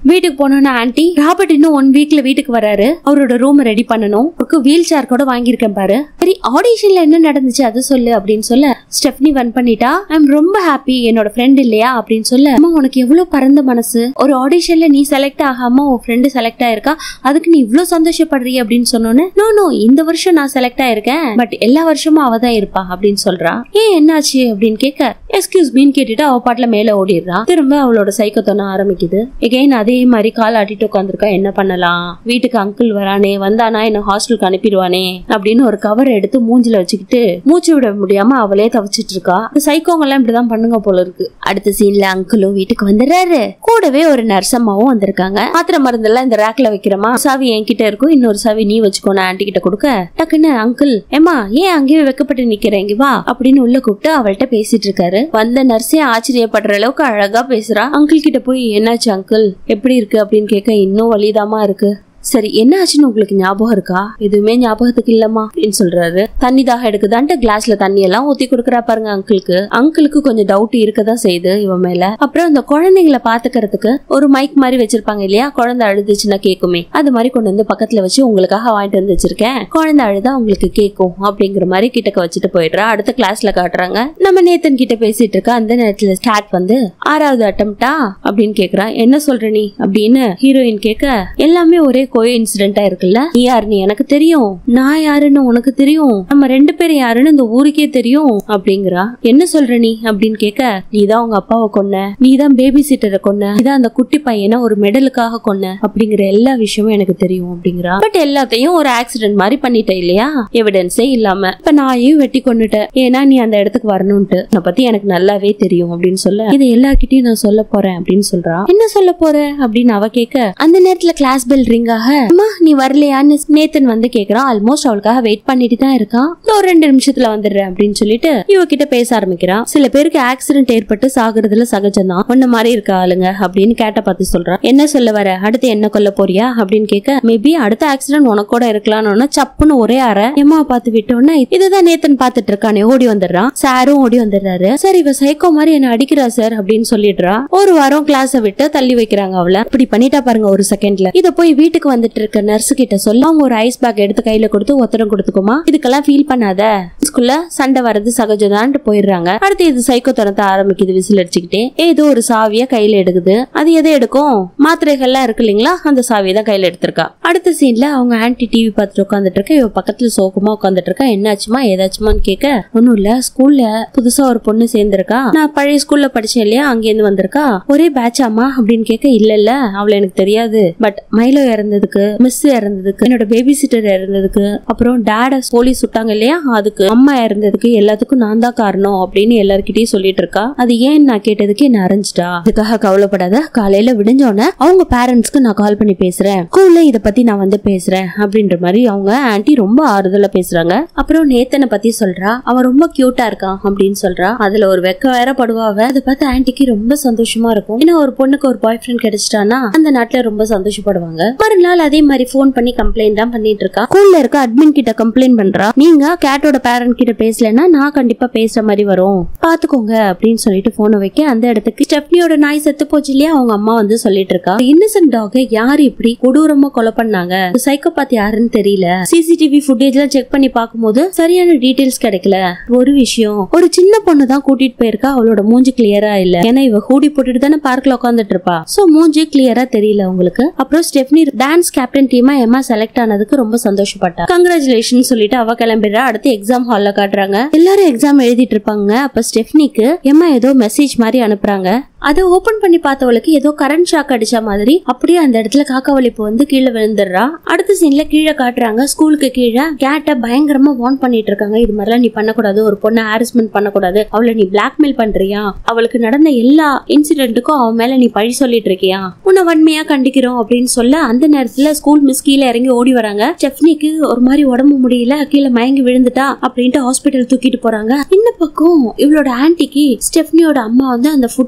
வீட்டுக்கு போனோன்னு ஆன்ட்டி ராபர்ட் இன்னும் ஒன் வீக்ல வீட்டுக்கு வராரு அவரோட ரூம் ரெடி பண்ணணும் அவருக்கு வீல் சேர் கூட வாங்கியிருக்கேன் பாரு சரி ஆடிஷன்ல என்ன நடந்துச்சு அது சொல்லு அப்படின்னு சொல்ல ஸ்டெப்னி வன் பண்ணிட்டா ஐம் ரொம்ப ஹாப்பி என்னோட ஃப்ரெண்ட் இல்லையா அப்படின்னு சொல்ல அம்மா உனக்கு எவ்வளவு பரந்த மனசு ஒரு ஆடிஷன்ல நீ செலக்ட் ஆகாம உன் ஃப்ரெண்டு செலக்ட் ஆயிருக்கா அதுக்கு நீ இவ்ளோ சந்தோஷப்படுறீ அப்படின்னு சொன்னோன்னு நோ நோ இந்த வருஷம் நான் செலக்ட் ஆயிருக்கேன் பட் எல்லா வருஷமும் அவ தான் இருப்பா அப்படின்னு சொல்றா ஏன் என்னாச்சு அப்படின்னு கேட்க எக்ஸ்கியூஸ் மீன் கேட்டுட்டு அவ பாட்டுல மேல ஓடிடுறா திரும்ப அவளோட சைக்கோ தொண்ண ஆரம்பிக்குது எகைன் அதே மாதிரி கால் ஆட்டிட்டு உட்காந்துருக்கா என்ன பண்ணலாம் வீட்டுக்கு அங்கிள் வரானே வந்தானா என்ன ஹாஸ்டலுக்கு அனுப்பிடுவானே அப்படின்னு ஒரு கவர் எடுத்து மூஞ்சில வச்சுக்கிட்டு மூச்சு விட முடியாம அவளே தவிச்சிட்டு இருக்கா சைக்கோங்க எல்லாம் இப்படிதான் பண்ணுங்க போல இருக்கு அடுத்த சீன்ல அங்கிளும் வீட்டுக்கு வந்துடுறாரு கூடவே ஒரு நர்ஸ் அம்மாவும் வந்திருக்காங்க மாத்திரை மருந்தெல்லாம் இந்த ரேக்ல வைக்கிறமா சாவி என்கிட்ட இருக்கும் இன்னொரு சாவி நீ வச்சுக்கோ நான் ஆன்ட்டி கிட்ட கொடுக்க டக்குன்னு அங்கிள் ஏமா ஏன் அங்கேயே வெக்கப்பட்டு நிக்கிறேன் இங்க வா அப்படின்னு உள்ள கூப்பிட்டு அவள்கிட்ட பேசிட்டு இருக்காரு வந்த நர்ஸே ஆச்சரியப்படுற அளவுக்கு அழகா பேசுறா அங்கிள் கிட்ட போய் என்னாச்சு அங்கிள் எப்படி இருக்கு அப்படின்னு கேட்க இன்னும் வலிதாமா இருக்கு சரி என்ன ஆச்சுன்னு உங்களுக்கு ஞாபகம் இருக்கா எதுவுமே ஞாபகத்துக்கு இல்லம்மா அப்படின்னு சொல்றாரு தண்ணி தாக எடுக்குதான்ட்டு கிளாஸ்ல தண்ணி எல்லாம் ஊத்தி கொடுக்குறா பாருங்க அங்கிளுக்கு அங்கிளுக்கு கொஞ்சம் டவுட் இருக்கதான் செய்யுது இவன் மேல அப்புறம் அந்த குழந்தைங்களை பாத்துக்கிறதுக்கு ஒரு மைக் மாதிரி வச்சிருப்பாங்க இல்லையா குழந்தை அழுதுச்சுன்னா கேக்குமே அது மாதிரி கொண்டு வந்து பக்கத்துல வச்சு உங்களுக்காக வாங்கிட்டு வந்து வச்சிருக்கேன் குழந்தை அழுதா உங்களுக்கு கேக்கும் அப்படிங்கிற மாதிரி கிட்டக்க வச்சுட்டு போயிடுறா அடுத்த கிளாஸ்ல காட்டுறாங்க நம்ம நேத்தன் கிட்ட பேசிட்டு இருக்க அந்த நேரத்துல ஸ்டார்ட் வந்து ஆறாவது அட்டம்ப்டா அப்படின்னு கேக்குறா என்ன சொல்ற நீ அப்படின்னு ஹீரோயின் கேட்க எல்லாமே ஒரே கோ இன்சிடென்டா இருக்குல்ல நீ யாருன்னு எனக்கு தெரியும் நான் யாருன்னு உனக்கு தெரியும் நம்ம ரெண்டு பேரும் யாருன்னு இந்த ஊருக்கே தெரியும் அப்படிங்கிறா என்ன சொல்ற நீ அப்படின்னு கேட்க நீ தான் உங்க அப்பாவை கொன்ன நீ தான் பேபி சீட்டரை கொன்ன நீ தான் அந்த குட்டி பையனை ஒரு மெடலுக்காக கொன்ன அப்படிங்கிற எல்லா விஷயமும் எனக்கு தெரியும் அப்படிங்கிறா பட் எல்லாத்தையும் ஒரு ஆக்சிடென்ட் மாதிரி பண்ணிட்ட இல்லையா எவிடன்ஸே இல்லாம இப்ப நாயையும் வெட்டி கொண்டுட்டேன் ஏன்னா நீ அந்த இடத்துக்கு வரணும்ட்டு உன்னை பத்தி எனக்கு நல்லாவே தெரியும் அப்படின்னு சொல்ல இதை எல்லார்கிட்டயும் நான் சொல்ல போறேன் அப்படின்னு சொல்றா என்ன சொல்ல போற அப்படின்னு அவ கேட்க அந்த நேரத்துல கிளாஸ் பெல் ரிங் ஆக அம்மா நீ வரலையான்னு நேத்தன் வந்து கேக்குறான் ஆல்மோஸ்ட் அவளுக்காக வெயிட் பண்ணிட்டு தான் இருக்கான் "இதோ ஒரு ரெண்டு நிமிஷத்துல வந்துடுறேன் அப்படின்னு சொல்லிட்டு இவகிட்ட பேச ஆரம்பிக்கிறான் சில பேருக்கு ஆக்சிடென்ட் ஏற்பட்டு சாகுறதுல சகஜம்தான் உன்ன மாதிரி இருக்க ஆளுங்க அப்படின்னு கேட்ட பார்த்து சொல்றான் என்ன சொல்ல வர அடுத்து என்ன கொல்ல போறியா அப்படின்னு கேட்க மேபி அடுத்த ஆக்சிடென்ட் உனக்கு கூட இருக்கலாம்னு சப்புன்னு ஒரே அற எம்மாவை பார்த்து விட்டோன்னே இதுதான் நேத்தன் பார்த்துட்டு இருக்கானே ஓடி வந்துடுறான் சாரும் ஓடி வந்துடுறாரு சார் இவ சைக்கோ மாதிரி என்ன அடிக்கிறா சார் அப்படின்னு சொல்லிடுறா ஒரு வாரம் கிளாஸ விட்டு தள்ளி வைக்கிறாங்க அவளை இப்படி பண்ணிட்டா பாருங்க ஒரு செகண்ட்ல இத போய் வீட்டுக்கு வந்துட்டு இருக்க நர்ஸ் கிட்ட சொல்ல அவங்க ஒரு ஐஸ் பேக் எடுத்து கையில கொடுத்து ஒத்தரம் கொடுத்துக்குமா இதுக்கெல்லாம் ஃபீல் பண்ணாத ஸ்கூல்ல சண்டை வர்றது சகஜம்தான்ட்டு போயிடுறாங்க அடுத்து இது சைக்கோ தனத்தை ஆரம்பிக்குது விசில் அடிச்சுக்கிட்டே ஏதோ ஒரு சாவிய கையில எடுக்குது அது எதை எடுக்கும் மாத்திரைகள்லாம் இருக்கு இல்லைங்களா அந்த சாவியை தான் கையில எடுத்திருக்கா அடுத்த சீன்ல அவங்க ஆன்டி டிவி பார்த்துட்டு உட்காந்துட்டு இருக்க இவ பக்கத்துல சோகமா உட்காந்துட்டு இருக்கா என்னாச்சுமா ஏதாச்சுமான்னு கேட்க ஒண்ணும் இல்ல ஸ்கூல்ல புதுசா ஒரு பொண்ணு சேர்ந்திருக்கா நான் பழைய ஸ்கூல்ல படிச்சேன் இல்லையா அங்கேருந்து வந்திருக்கா ஒரே பேட்சாமா அப்படின்னு கேட்க இல்ல இல்ல அவளை எனக்கு தெரியாது பட் மைலோ இறந்ததுக்கு மிஸ் இறந்ததுக்கு என்னோட பேபி சிட்டர் இறந்ததுக்கு அப்புறம் டேட போலீஸ் சுட்டாங்க இல்லையா அதுக்கு அம்மா இறந்ததுக்கு எல்லாத்துக்கும் நான் தான் காரணம் அப்படின்னு எல்லார்கிட்டயும் சொல்லிட்டு இருக்கா அது ஏன் நான் கேட்டதுக்கு என்ன அரைஞ்சிட்டா அதுக்காக கவலைப்படாத காலையில விடிஞ்சோடனே அவங்க பேரண்ட்ஸ்க்கு நான் கால் பண்ணி பேசுறேன் ஸ்கூல்ல இத பத்தி நான் வந்து பேசுறேன் அப்படின்ற மாதிரி அவங்க ஆன்ட்டி ரொம்ப ஆறுதலா பேசுறாங்க அப்புறம் நேத்தனை பத்தி சொல்றா அவன் ரொம்ப கியூட்டா இருக்கான் அப்படின்னு சொல்றா அதுல ஒரு வெக்க வேற படுவா அவ அதை பார்த்து ஆன்ட்டிக்கு ரொம்ப சந்தோஷமா இருக்கும் ஏன்னா ஒரு பொண்ணுக்கு ஒரு பாய் ஃப்ரெண்ட் கிடைச்சிட்டானா அந்த நாட்டுல ரொம்ப சந்தோஷப்படுவாங்க மறுநாள் அதே மாதிரி ஃபோன் பண்ணி கம்ப்ளைண்ட் தான் பண்ணிட்டு இருக்கா ஸ்கூல்ல இருக்க அட்மின் கிட்ட கம்ப்ளைண்ட் பண்றா நீங்க கேட்டோட பேரண்ட் கிட்ட பேசலன்னா நான் கண்டிப்பா பேசுற மாதிரி வரும் பாத்துக்கோங்க அப்படின்னு சொல்லிட்டு போனை வைக்க அந்த இடத்துக்கு ஸ்டெப்னியோட நாய் செத்து போச்சு இல்லையா அவங்க அம்மா வந்து சொல்லிட்டு இருக்கா இன்னசென்ட் டாக யார் இப்படி கொடூரமா கொலை பண்ணாங்க சைக்கோபாத் யாருன்னு தெரியல சிசிடிவி ஃபுட்டேஜ் எல்லாம் செக் பண்ணி பார்க்கும்போது சரியான டீடைல்ஸ் கிடைக்கல ஒரு விஷயம் ஒரு சின்ன பொண்ணு தான் கூட்டிட்டு போயிருக்கா அவளோட மூஞ்சி கிளியரா இல்ல ஏன்னா இவ ஹூடி போட்டுட்டு தானே பார்க்ல உட்காந்துட்டு இருப்பா சோ மூஞ்சி கிளியரா தெரியல உங்களுக்கு அப்புறம் ஸ்டெப்னி டான்ஸ் கேப்டன் டீமா எம்மா செலக்ட் ஆனதுக்கு ரொம்ப சந்தோஷப்பட்டா கங்க்ராச்சுலேஷன் சொல்லிட்டு அவ கிளம்பிடுறா அடுத்து எக்ஸாம் ஹால்ல காட்டுறாங்க எல்லாரும் எக்ஸாம் எழுதிட்டு இருப்பாங்க அப்ப ஸ்டெஃப்னிக்கு எம்மா ஏதோ மெசேஜ் மாதிரி அனுப்புறாங்க அதை ஓபன் பண்ணி பார்த்தவளுக்கு ஏதோ கரண்ட் ஷாக் அடிச்ச மாதிரி அப்படியே அந்த இடத்துல காக்கா வலிப்பு வந்து கீழே விழுந்துடுறா அடுத்த சீன்ல கீழே காட்டுறாங்க ஸ்கூலுக்கு கீழே கேட்ட பயங்கரமா வார்ன் பண்ணிட்டு இருக்காங்க இது மாதிரிலாம் நீ பண்ணக்கூடாது ஒரு பொண்ணை ஹாரஸ்மெண்ட் பண்ணக்கூடாது அவளை நீ பிளாக்மெயில் பண்றியா அவளுக்கு நடந்த எல்லா இன்சிடென்ட்டுக்கும் அவன் மேல நீ பழி சொல்லிட்டு இருக்கியா உன்னை வன்மையா கண்டிக்கிறோம் அப்படின்னு சொல்ல அந்த நேரத்துல ஸ்கூல் மிஸ் கீழே இறங்கி ஓடி வராங்க ஸ்டெஃப்னிக்கு ஒரு மாதிரி உடம்பு முடியல கீழே மயங்கி விழுந்துட்டா அப்படின்ட்டு ஹாஸ்பிட்டல் தூக்கிட்டு போறாங்க இந்த பக்கம் இவளோட ஆன்ட்டிக்கு ஸ்டெஃப்னியோட அம்மா வந்து அந்த ஃபுட்டேஜ் அனுப்பி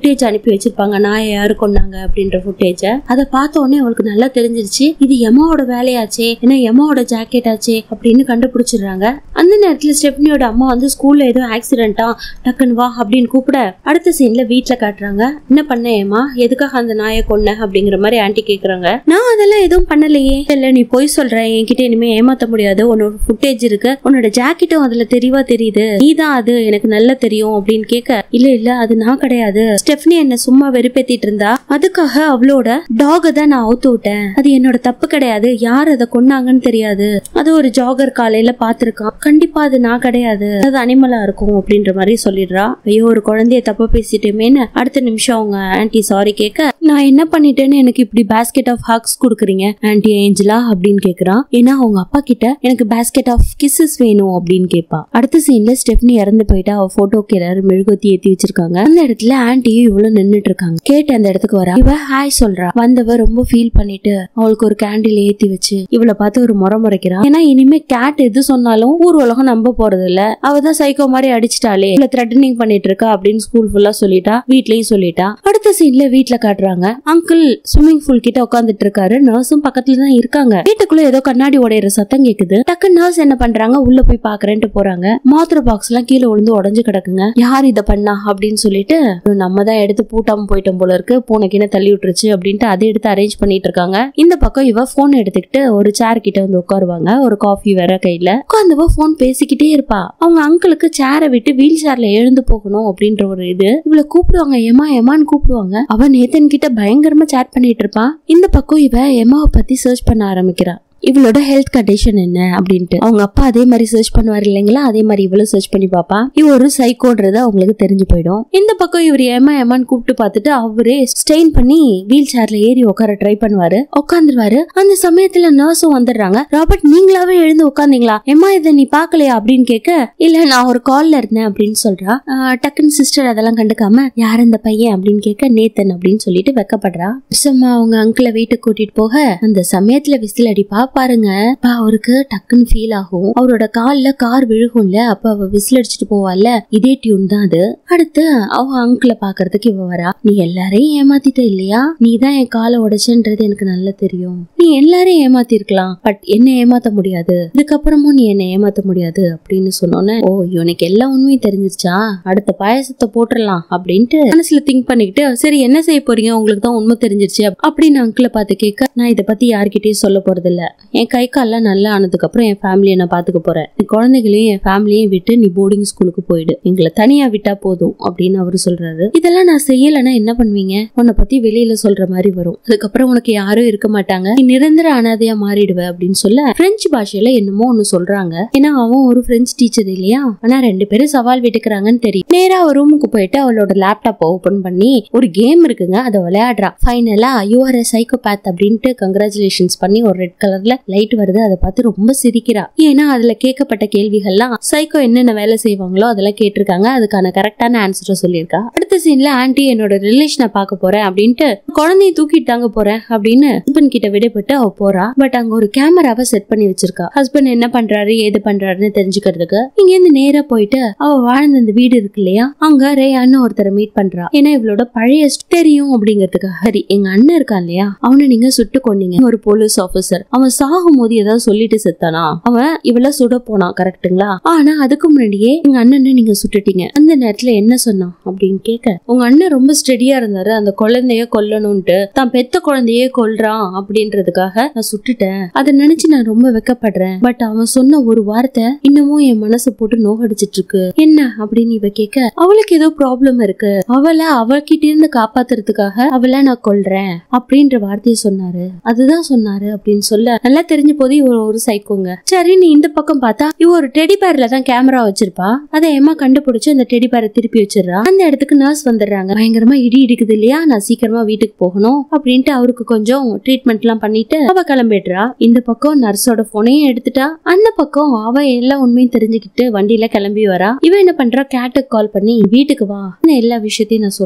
அனுப்பி வச்சிருப்பாங்க நாயை யாரு கொண்டாங்க அப்படின்ற ஃபுட்டேஜ அதை பார்த்த உடனே அவளுக்கு நல்லா தெரிஞ்சிருச்சு இது எமாவோட வேலையாச்சே ஏன்னா எமாவோட ஜாக்கெட் ஆச்சே அப்படின்னு கண்டுபிடிச்சிடுறாங்க அந்த நேரத்துல ஸ்டெப்னியோட அம்மா வந்து ஸ்கூல்ல ஏதோ ஆக்சிடென்ட்டா டக்குன்னு வா அப்படின்னு கூப்பிட அடுத்த சீன்ல வீட்ல காட்டுறாங்க என்ன பண்ண ஏமா எதுக்காக அந்த நாயை கொன்ன அப்படிங்கிற மாதிரி ஆன்ட்டி கேக்குறாங்க நான் அதெல்லாம் எதுவும் பண்ணலையே இல்ல நீ போய் சொல்ற என்கிட்ட இனிமே ஏமாத்த முடியாது உன்னோட ஃபுட்டேஜ் இருக்கு உன்னோட ஜாக்கெட்டும் அதுல தெளிவா தெரியுது நீதான் அது எனக்கு நல்லா தெரியும் அப்படின்னு கேட்க இல்ல இல்ல அது நான் கிடையாது ஸ்டெஃப்னி என்ன சும்மா வெறுப்பேத்திட்டு இருந்தா அதுக்காக அவளோட டாக தான் நான் அவுத்து விட்டேன் அது என்னோட தப்பு கிடையாது யார் அதை கொன்னாங்கன்னு தெரியாது அது ஒரு ஜாகர் காலையில பாத்திருக்கான் கண்டிப்பா அது நான் கிடையாது அது அனிமலா இருக்கும் அப்படின்ற மாதிரி சொல்லிடுறா ஐயோ ஒரு குழந்தைய தப்பா பேசிட்டேமேன்னு அடுத்த நிமிஷம் அவங்க ஆன்ட்டி சாரி கேட்க நான் என்ன பண்ணிட்டேன்னு எனக்கு இப்படி பேஸ்கெட் ஆஃப் ஹாக்ஸ் கொடுக்குறீங்க ஆன்ட்டி ஏஞ்சலா அப்படின்னு கேக்குறான் ஏன்னா அவங்க அப்பா கிட்ட எனக்கு பேஸ்கெட் ஆஃப் கிஸ்ஸஸ் வேணும் அப்படின்னு கேட்பா அடுத்த சீன்ல ஸ்டெப்னி இறந்து போயிட்டா அவ போட்டோ எல்லாரும் மெழுகுத்தி ஏத்தி வச்சிருக்காங்க அந்த இடத்துல ஆன்ட்டியும் இவ்வளவு நின்னுட்டு இருக்காங்க கேட்டு அந்த இடத்துக்கு வரா இவ ஹாய் சொல்றா வந்தவ ரொம்ப ஃபீல் பண்ணிட்டு அவளுக்கு ஒரு கேண்டில் ஏத்தி வச்சு இவளை பார்த்து ஒரு முறை முறைக்கிறா ஏன்னா இனிமே கேட் எது சொன்னாலும் ஊர் உலகம் நம்ப போறது இல்ல அவ தான் சைக்கோ மாதிரி அடிச்சிட்டாலே இவள த்ரெட்டனிங் பண்ணிட்டு இருக்கா அப்படின்னு ஸ்கூல் ஃபுல்லா சொல்லிட்டா வீட்லயும் சொல்லிட்டா அடுத்த சீன்ல வீட்ல காட்டுறாங்க அங்கிள் ஸ்விம்மிங் பூல் கிட்ட உட்காந்துட்டு இருக்காரு நர்ஸும் பக்கத்துல தான் இருக்காங்க வீட்டுக்குள்ள ஏதோ கண்ணாடி உடையிற சத்தம் கேக்குது டக்கு நர்ஸ் என்ன பண்றாங்க உள்ள போய் பாக்குறேன்ட்டு போறாங்க மாத்திரை பாக்ஸ் எல்லாம் கீழே விழுந்து உடஞ்சு கிடக்குங்க யார் இத பண்ணா அப்படின்னு சொல்லிட்டு நம்ம தான் எடுத்து பூட்டாம போயிட்டோம் போல இருக்கு பூனைக்கின தள்ளி விட்டுருச்சு அப்படின்ட்டு அதை எடுத்து அரேஞ்ச் பண்ணிட்டு இருக்காங்க இந்த பக்கம் இவ போன் எடுத்துக்கிட்டு ஒரு சேர் கிட்ட வந்து உட்காருவாங்க ஒரு காஃபி வேற கையில உட்காந்துவ போன் பேசிக்கிட்டே இருப்பா அவங்க அங்கிளுக்கு சேரை விட்டு வீல் சேர்ல எழுந்து போகணும் அப்படின்ற ஒரு இது இவளை கூப்பிடுவாங்க ஏமா ஏமான்னு கூப்பிடுவாங்க அவ நேத்தன் கிட்ட பயங்கரமா சேட் பண்ணிட்டு இருப்பான் இந்த பக்கம் இவ எமாவை பத்தி சர்ச் பண்ண ஆரம்பிக்கிறா இவளோட ஹெல்த் கண்டிஷன் என்ன அப்படின்ட்டு அவங்க அப்பா அதே மாதிரி சர்ச் பண்ணுவார் இல்லைங்களா அதே மாதிரி இவளும் சர்ச் பண்ணி பாப்பா இவ ஒரு சைக்கோன்றது அவங்களுக்கு தெரிஞ்சு போயிடும் இந்த பக்கம் இவர் ஏமா ஏமான்னு கூப்பிட்டு பார்த்துட்டு அவரே ஸ்டெயின் பண்ணி வீல் சேர்ல ஏறி உட்கார ட்ரை பண்ணுவாரு உட்காந்துருவாரு அந்த சமயத்துல நர்ஸும் வந்துடுறாங்க ராபர்ட் நீங்களாவே எழுந்து உட்காந்தீங்களா ஏமா இதை நீ பாக்கலையா அப்படின்னு கேட்க இல்ல நான் ஒரு கால்ல இருந்தேன் அப்படின்னு சொல்றா ஆஹ், டக்குன்னு சிஸ்டர் அதெல்லாம் கண்டுக்காம யார் இந்த பையன் அப்படின்னு கேட்க நேத்தன் அப்படின்னு சொல்லிட்டு வெக்கப்படுறா சும்மா அவங்க அங்கிள வீட்டுக்கு கூட்டிட்டு போக அந்த சமயத்துல விசில் அடிப்பா பாருங்க அப்ப அவருக்கு டக்குன்னு ஃபீல் ஆகும் அவரோட கால்ல கார் விழுகும்ல அப்ப அவ விசில் அடிச்சுட்டு போவாள்ல இதே டியூன் தான் அது அடுத்து அவ அங்கிள பாக்குறதுக்கு இவ வரா நீ எல்லாரையும் ஏமாத்திட்ட இல்லையா நீ தான் என் காலை உடைச்சன்றது எனக்கு நல்லா தெரியும் நீ எல்லாரையும் ஏமாத்தி இருக்கலாம் பட் என்ன ஏமாத்த முடியாது இதுக்கப்புறமும் நீ என்ன ஏமாத்த முடியாது அப்படின்னு சொன்னோன்னே ஓ இவனுக்கு எல்லா உண்மையும் தெரிஞ்சிருச்சா அடுத்த பாயசத்தை போட்டுடலாம் அப்படின்ட்டு மனசுல திங்க் பண்ணிக்கிட்டு சரி என்ன செய்ய போறீங்க உங்களுக்கு தான் உண்மை தெரிஞ்சிருச்சு அப்படின்னு அங்கிள பார்த்து கேட்க நான் இதை பத்தி யார்கிட்டயும் சொல்ல போறது இல்ல என் கை கால்லாம் நல்லா ஆனதுக்கு அப்புறம் என் ஃபேமிலியை நான் பாத்துக்க போறேன் என் குழந்தைகளையும் என் ஃபேமிலியையும் விட்டு நீ போர்டிங் ஸ்கூலுக்கு போயிடு எங்களை தனியா விட்டா போதும் அப்படின்னு அவரு சொல்றாரு இதெல்லாம் நான் செய்யலைன்னா என்ன பண்ணுவீங்க உன்னை பத்தி வெளியில சொல்ற மாதிரி வரும் அதுக்கப்புறம் உனக்கு யாரும் இருக்க மாட்டாங்க நீ நிரந்தர அனாதையா மாறிடுவ அப்படின்னு சொல்ல பிரெஞ்சு பாஷையில என்னமோ ஒண்ணு சொல்றாங்க ஏன்னா அவன் ஒரு பிரெஞ்சு டீச்சர் இல்லையா ஆனா ரெண்டு பேரும் சவால் விட்டுக்கிறாங்கன்னு தெரியும் நேரா அவ ரூமுக்கு போயிட்டு அவளோட லேப்டாப் ஓபன் பண்ணி ஒரு கேம் இருக்குங்க அதை விளையாடுறா ஃபைனலா யூஆர் சைக்கோபேத் அப்படின்ட்டு கங்க்ராச்சுலேஷன்ஸ் பண்ணி ஒரு ரெட் கலர்ல லைட் வருது அதை பார்த்து ரொம்ப சிரிக்கிறா ஏன்னா அதுல கேட்கப்பட்ட கேள்விகள்லாம் சைக்கோ என்னென்ன வேலை செய்வாங்களோ அதெல்லாம் கேட்டிருக்காங்க அதுக்கான கரெக்டான ஆன்சரை சொல்லியிருக்கா அடுத்த சீன்ல ஆன்ட்டி என்னோட ரிலேஷனை பார்க்க போறேன் அப்படின்ட்டு குழந்தைய தூக்கிட்டு தாங்க போறேன் அப்படின்னு ஹஸ்பண்ட் கிட்ட விடைபெட்டு அவ போறா பட் அங்க ஒரு கேமராவை செட் பண்ணி வச்சிருக்கா ஹஸ்பண்ட் என்ன பண்றாரு ஏது பண்றாருன்னு தெரிஞ்சுக்கிறதுக்கு இங்க இருந்து நேரா போயிட்டு அவ வாழ்ந்த அந்த வீடு இருக்கு இல்லையா அங்க ரேயான்னு ஒருத்தரை மீட் பண்றா ஏன்னா இவளோட பழைய st- தெரியும் அப்படிங்கிறதுக்காக சரி எங்க அண்ணன் இருக்கான் இல்லையா அவனை நீங்க சுட்டு கொன்னீங்க ஒரு போலீஸ் ஆபீசர் அவன் சாகும் போது ஏதாவது சொல்லிட்டு செத்தானா அவன் இவள சுட போனான் கரெக்ட்டுங்களா ஆனா அதுக்கு முன்னாடியே எங்க அண்ணனை நீங்க சுட்டுட்டீங்க அந்த நேரத்துல என்ன சொன்னான் அப்படின்னு கேட்க உங்க அண்ணன் ரொம்ப ஸ்டெடியா இருந்தாரு அந்த குழந்தைய கொல்லணும்ட்டு தான் பெத்த குழந்தையே கொல்றான் அப்படின்றதுக்காக நான் சுட்டுட்டேன் அதை நினைச்சு நான் ரொம்ப வெக்கப்படுறேன் பட் அவன் சொன்ன ஒரு வார்த்தை இன்னமும் என் மனசை போட்டு நோகடிச்சிட்டு இருக்கு என்ன அப்படின்னு இவ கேட்க அவளுக்கு ஏதோ ப்ராப்ளம் இருக்கு அவளை அவகிட்ட இருந்து காப்பாத்துறதுக்காக அவளை நான் கொல்றேன் அப்படின்ற வார்த்தையை சொன்னாரு அதுதான் சொன்னாரு அப்படின்னு சொல்ல நல்லா தெரிஞ்ச போது இவ ஒரு சைக்கோங்க சரி நீ இந்த பக்கம் பார்த்தா இவ ஒரு டெடி பேர்ல தான் கேமரா வச்சிருப்பா அதை ஏமா கண்டுபிடிச்சு அந்த டெடி பேரை திருப்பி வச்சிடுறா அந்த இடத்துக்கு நர்ஸ் வந்துடுறாங்க பயங்கரமா இடி இடிக்குது இல்லையா நான் சீக்கிரமா வீட்டுக்கு போகணும் அப்படின்ட்டு அவருக்கு கொஞ்சம் ட்ரீட்மெண்ட் எல்லாம் பண்ணிட்டு அவ கிளம்பிடுறா இந்த பக்கம் நர்ஸோட போனையும் எடுத்துட்டா அந்த பக்கம் அவ எல்லா உண்மையும் தெரிஞ்சுக்கிட்டு வண்டியில கிளம்பி வரா இவ என்ன பண்றா கேட்டுக்கு கால் பண்ணி வீட்டுக்கு வா நான் எல்லா விஷயத்தையும் நான் சொல்றேன்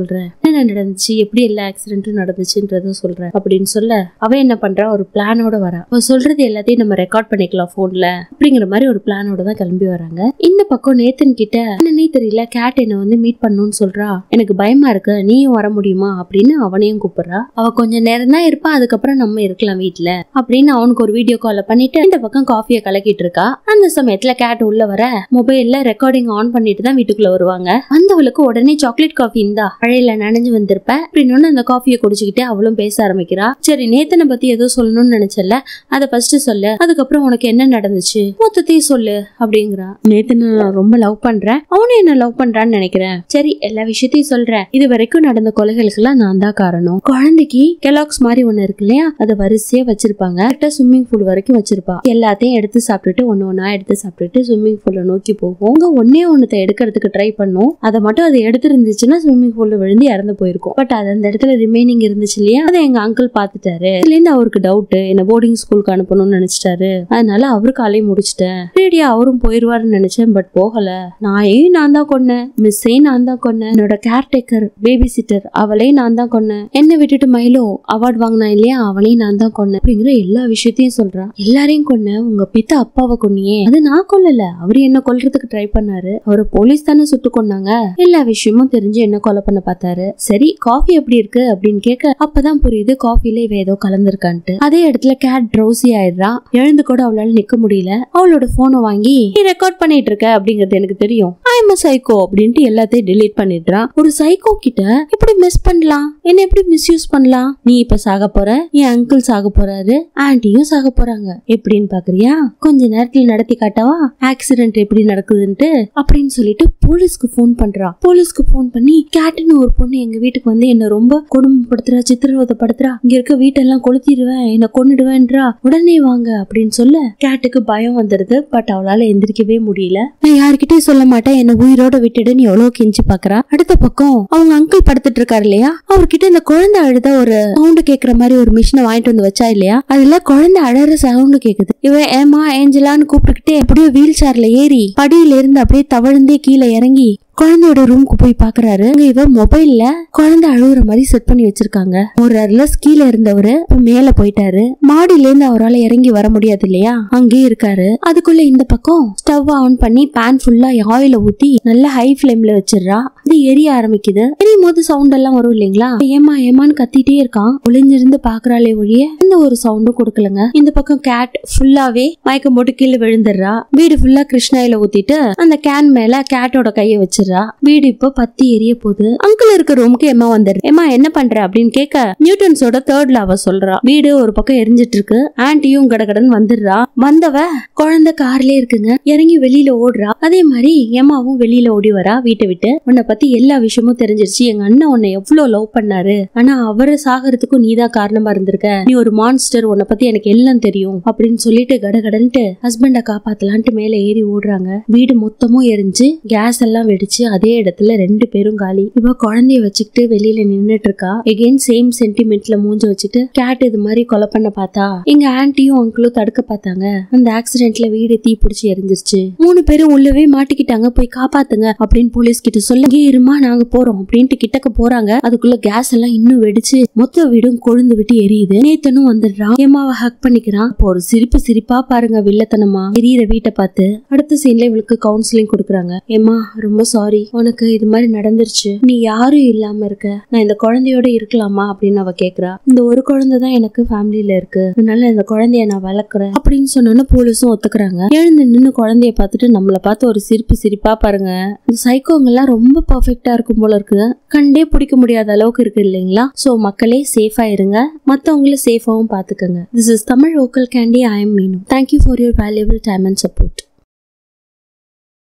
என்ன நடந்துச்சு எப்படி எல்லா ஆக்சிடென்ட்டும் நடந்துச்சுன்றதும் சொல்றேன் அப்படின்னு சொல்ல அவ என்ன பண்றா ஒரு பிளானோட வரா அவ சொல்றது எல்லாத்தையும் நம்ம ரெக்கார்ட் பண்ணிக்கலாம் போன்ல அப்படிங்கிற மாதிரி ஒரு பிளானோட தான் கிளம்பி வராங்க இந்த பக்கம் நேத்தன் கிட்ட என்னன்னே தெரியல கேட் என்ன வந்து மீட் பண்ணணும்னு சொல்றா எனக்கு பயமா இருக்கு நீயும் வர முடியுமா அப்படின்னு அவனையும் கூப்பிடுறா அவ கொஞ்ச நேரம் தான் இருப்பா அதுக்கப்புறம் நம்ம இருக்கலாம் வீட்ல அப்படின்னு அவனுக்கு ஒரு வீடியோ கால் பண்ணிட்டு இந்த பக்கம் காஃபியை கலக்கிட்டு இருக்கா அந்த சமயத்துல கேட் உள்ள வர மொபைல்ல ரெக்கார்டிங் ஆன் பண்ணிட்டு தான் வீட்டுக்குள்ள வருவாங்க வந்தவளுக்கு உடனே சாக்லேட் காஃபி இந்தா மழையில நனைஞ்சு வந்திருப்ப அப்படின்னு அந்த காஃபியை குடிச்சுக்கிட்டு அவளும் பேச ஆரம்பிக்கிறா சரி நேத்தனை பத்தி ஏதோ சொல்லணும்னு நினைச்சல அதை ஃபர்ஸ்ட் சொல்லு அதுக்கப்புறம் உனக்கு என்ன நடந்துச்சு மொத்தத்தையும் சொல்லு அப்படிங்கிறா நேத்து நான் ரொம்ப லவ் பண்றேன் அவனும் என்ன லவ் பண்றான்னு நினைக்கிறேன் சரி எல்லா விஷயத்தையும் சொல்றேன் இது வரைக்கும் நடந்த கொலைகளுக்கெல்லாம் நான் தான் காரணம் குழந்தைக்கு கெலாக்ஸ் மாதிரி ஒண்ணு இருக்கு இல்லையா அதை வரிசையா வச்சிருப்பாங்க ஸ்விம்மிங் பூல் வரைக்கும் வச்சிருப்பா எல்லாத்தையும் எடுத்து சாப்பிட்டுட்டு ஒண்ணு ஒண்ணா எடுத்து சாப்பிட்டுட்டு ஸ்விம்மிங் பூல்ல நோக்கி போகும் அங்க ஒன்னே ஒன்னத்தை எடுக்கிறதுக்கு ட்ரை பண்ணும் அதை மட்டும் அது எடுத்திருந்துச்சுன்னா ஸ்விம்மிங் பூல்ல விழுந்து இறந்து போயிருக்கும் பட் அது அந்த இடத்துல ரிமைனிங் இருந்துச்சு இல்லையா அதை எங்க அங்கிள் பாத்துட்டாரு இதுல இருந்து அவருக்கு டவுட் என்ன போர்டிங் ஸ்கூலுக்கு அனுப்பணும்னு நினைச்சிட்டாரு அதனால அவரு காலையை முடிச்சிட்டேன் ரேடியா அவரும் போயிருவாருன்னு நினைச்சேன் பட் போகல நாயையும் நான் தான் கொன்னேன் மிஸ்ஸையும் நான் தான் கொன்னேன் என்னோட கேர்டேக்கர் பேபி சிட்டர் அவளையும் நான் தான் கொன்னேன் என்ன விட்டுட்டு மயிலோ அவார்ட் வாங்கினா இல்லையா அவளையும் நான் தான் கொன்னேன் அப்படிங்கிற எல்லா விஷயத்தையும் சொல்றா எல்லாரையும் கொன்னேன் உங்க பித்த அப்பாவை கொன்னியே அது நான் கொல்லல அவரு என்ன கொல்றதுக்கு ட்ரை பண்ணாரு அவரை போலீஸ் தானே சுட்டு கொன்னாங்க எல்லா விஷயமும் தெரிஞ்சு என்ன கொலை பண்ண பார்த்தாரு சரி காஃபி எப்படி இருக்கு அப்படின்னு கேட்க அப்பதான் புரியுது காஃபில இவ ஏதோ கலந்துருக்கான்ட்டு அதே இடத்துல கேட் ட்ரௌசி ஆயிடுறா எழுந்து கூட அவளால நிக்க முடியல அவளோட போனை வாங்கி நீ ரெக்கார்ட் பண்ணிட்டு இருக்க அப்படிங்கறது எனக்கு தெரியும் ஐம் சைக்கோ அப்படின்ட்டு எல்லாத்தையும் delete பண்ணிடுறா ஒரு சைக்கோ கிட்ட எப்படி மிஸ் பண்ணலாம் என்ன எப்படி மிஸ்யூஸ் பண்ணலாம் நீ இப்ப சாக போற என் அங்கிள் சாக போறாரு ஆன்ட்டியும் சாக போறாங்க எப்படின்னு பாக்குறியா கொஞ்ச நேரத்துல நடத்தி காட்டவா ஆக்சிடென்ட் எப்படி நடக்குதுன்ட்டு அப்படின்னு சொல்லிட்டு போலீஸ்க்கு ஃபோன் பண்றா போலீஸ்க்கு ஃபோன் பண்ணி கேட்டுன்னு ஒரு பொண்ணு எங்க வீட்டுக்கு வந்து என்ன ரொம்ப கொடுமைப்படுத்துறா சித்திரவதைப்படுத்துறா இங்க இருக்க வீட்டெல்லாம் கொளுத்திடுவேன் என்ன கொன்னுடுவேன்றா உடனே வாங்க அப்படின்னு சொல்ல கேட்டுக்கு பயம் வந்துருது பட் அவளால எந்திரிக்கவே முடியல நான் யார்கிட்டயும் சொல்ல மாட்டேன் என்ன உயிரோட விட்டுடுன்னு எவ்வளவு கெஞ்சி பாக்குறா அடுத்த பக்கம் அவங்க அங்கிள் படுத்துட்டு இருக்காரு இல்லையா அவர்கிட்ட இந்த குழந்தை அழுத ஒரு சவுண்ட் கேக்குற மாதிரி ஒரு மிஷினை வாங்கிட்டு வந்து வச்சா இல்லையா அதுல குழந்தை அழற சவுண்ட் கேக்குது இவ ஏமா ஏஞ்சலான்னு கூப்பிட்டுக்கிட்டே அப்படியே வீல் சேர்ல ஏறி படியில இருந்து அப்படியே தவழ்ந்தே கீழே இறங்கி குழந்தையோட ரூமுக்கு போய் பாக்குறாரு அங்க இவ மொபைல்ல குழந்தை அழுகுற மாதிரி செட் பண்ணி வச்சிருக்காங்க ஒரு அர்லஸ் கீழே இருந்தவரு இப்ப மேல போயிட்டாரு மாடியில இருந்து அவரால் இறங்கி வர முடியாது இல்லையா அங்கேயே இருக்காரு அதுக்குள்ள இந்த பக்கம் ஸ்டவ் ஆன் பண்ணி பேன் ஃபுல்லா ஆயில ஊத்தி நல்லா ஹை ஃபிளேம்ல வச்சிடுறா அது எரிய ஆரம்பிக்குது எரியும் போது சவுண்ட் எல்லாம் வரும் இல்லைங்களா ஏமா ஏமான்னு கத்திட்டே இருக்கான் ஒளிஞ்சிருந்து பாக்குறாளே ஒழிய எந்த ஒரு சவுண்டும் கொடுக்கலங்க இந்த பக்கம் கேட் ஃபுல்லாவே மயக்கம் போட்டு கீழே விழுந்துடுறா வீடு ஃபுல்லா கிருஷ்ணாயில ஊத்திட்டு அந்த கேன் மேல கேட்டோட கைய வச்சிடுறா வீடு இப்போ பத்தி எரிய போகுது அங்கிள் இருக்க ரூமுக்கு எம்மா வந்துரு எம்மா என்ன பண்ற அப்படின்னு கேட்க நியூட்டன்ஸோட தேர்ட்ல அவ சொல்றா வீடு ஒரு பக்கம் எரிஞ்சிட்டு இருக்கு ஆன்ட்டியும் கடகடன் வந்துடுறா வந்தவ குழந்தை கார்லயே இருக்குங்க இறங்கி வெளியில ஓடுறா அதே மாதிரி எம்மாவும் வெளியில ஓடி வரா வீட்டை விட்டு உன்னை பத்தி எல்லா விஷயமும் தெரிஞ்சிருச்சு எங்க அண்ணன் உன்னை எவ்வளவு லவ் பண்ணாரு ஆனா அவரை சாகிறதுக்கும் நீதான் காரணமா இருந்திருக்க நீ ஒரு மான்ஸ்டர் உன்னை பத்தி எனக்கு எல்லாம் தெரியும் அப்படின்னு சொல்லிட்டு கடகடன்ட்டு ஹஸ்பண்ட காப்பாத்தலான்ட்டு மேல ஏறி ஓடுறாங்க வீடு மொத்தமும் எரிஞ்சு கேஸ் எல்லாம் வெடிச்சு அதே இடத்துல ரெண்டு பேரும் காலி இவ குழந்தைய வச்சுக்கிட்டு வெளியில நின்னுட்டு இருக்கா எகெயின் சேம் சென்டிமெண்ட்ல மூஞ்ச வச்சுட்டு கேட் இது மாதிரி கொலை பண்ண பார்த்தா எங்க ஆன்ட்டியும் அங்கிளும் தடுக்க பார்த்தாங்க அந்த ஆக்சிடென்ட்ல வீடு தீ பிடிச்சி எரிஞ்சிருச்சு மூணு பேரும் உள்ளவே மாட்டிக்கிட்டாங்க போய் காப்பாத்துங்க அப்படின்னு போலீஸ் கிட்ட சொல்ல "இங்கே இருமா நாங்க போறோம் அப்படின்ட்டு கிட்டக்க போறாங்க அதுக்குள்ள கேஸ் எல்லாம் இன்னும் வெடிச்சு மொத்த வீடும் கொழுந்து விட்டு எரியுது நேத்தனும் வந்துடுறான் ஏமாவை ஹக் பண்ணிக்கிறான் இப்போ ஒரு சிரிப்பு சிரிப்பா பாருங்க வில்லத்தனமா எரியிற வீட்டை பார்த்து அடுத்த சீன்ல இவளுக்கு கவுன்சிலிங் கொடுக்குறாங்க ஏமா ரொம்ப சாரி உனக்கு இது மாதிரி நடந்துருச்சு நீ யாரும் இல்லாம இருக்க நான் இந்த குழந்தையோட இருக்கலாமா அப்படின்னு அவ கேக்குறா இந்த ஒரு குழந்தை தான் எனக்கு ஃபேமிலியில இருக்கு அதனால இந்த குழந்தைய நான் வளர்க்குறேன் அப்படின்னு சொன்னோன்னு போலீஸும் ஒத்துக்குறாங்க எழுந்து நின்னு குழந்தைய பார்த்துட்டு நம்மள பார்த்து ஒரு சிரிப்பு சிரிப்பா பாருங்க இந்த சைக்கோங்க எல்லாம் ரொம்ப பர்ஃபெக்டா இருக்கும் போல இருக்கு கண்டே பிடிக்க முடியாத அளவுக்கு இருக்கு இல்லைங்களா சோ மக்களே சேஃபா இருங்க மத்தவங்கள சேஃபாவும் பாத்துக்கங்க this is Tamil local candy I am Meenu thank you for your valuable time and support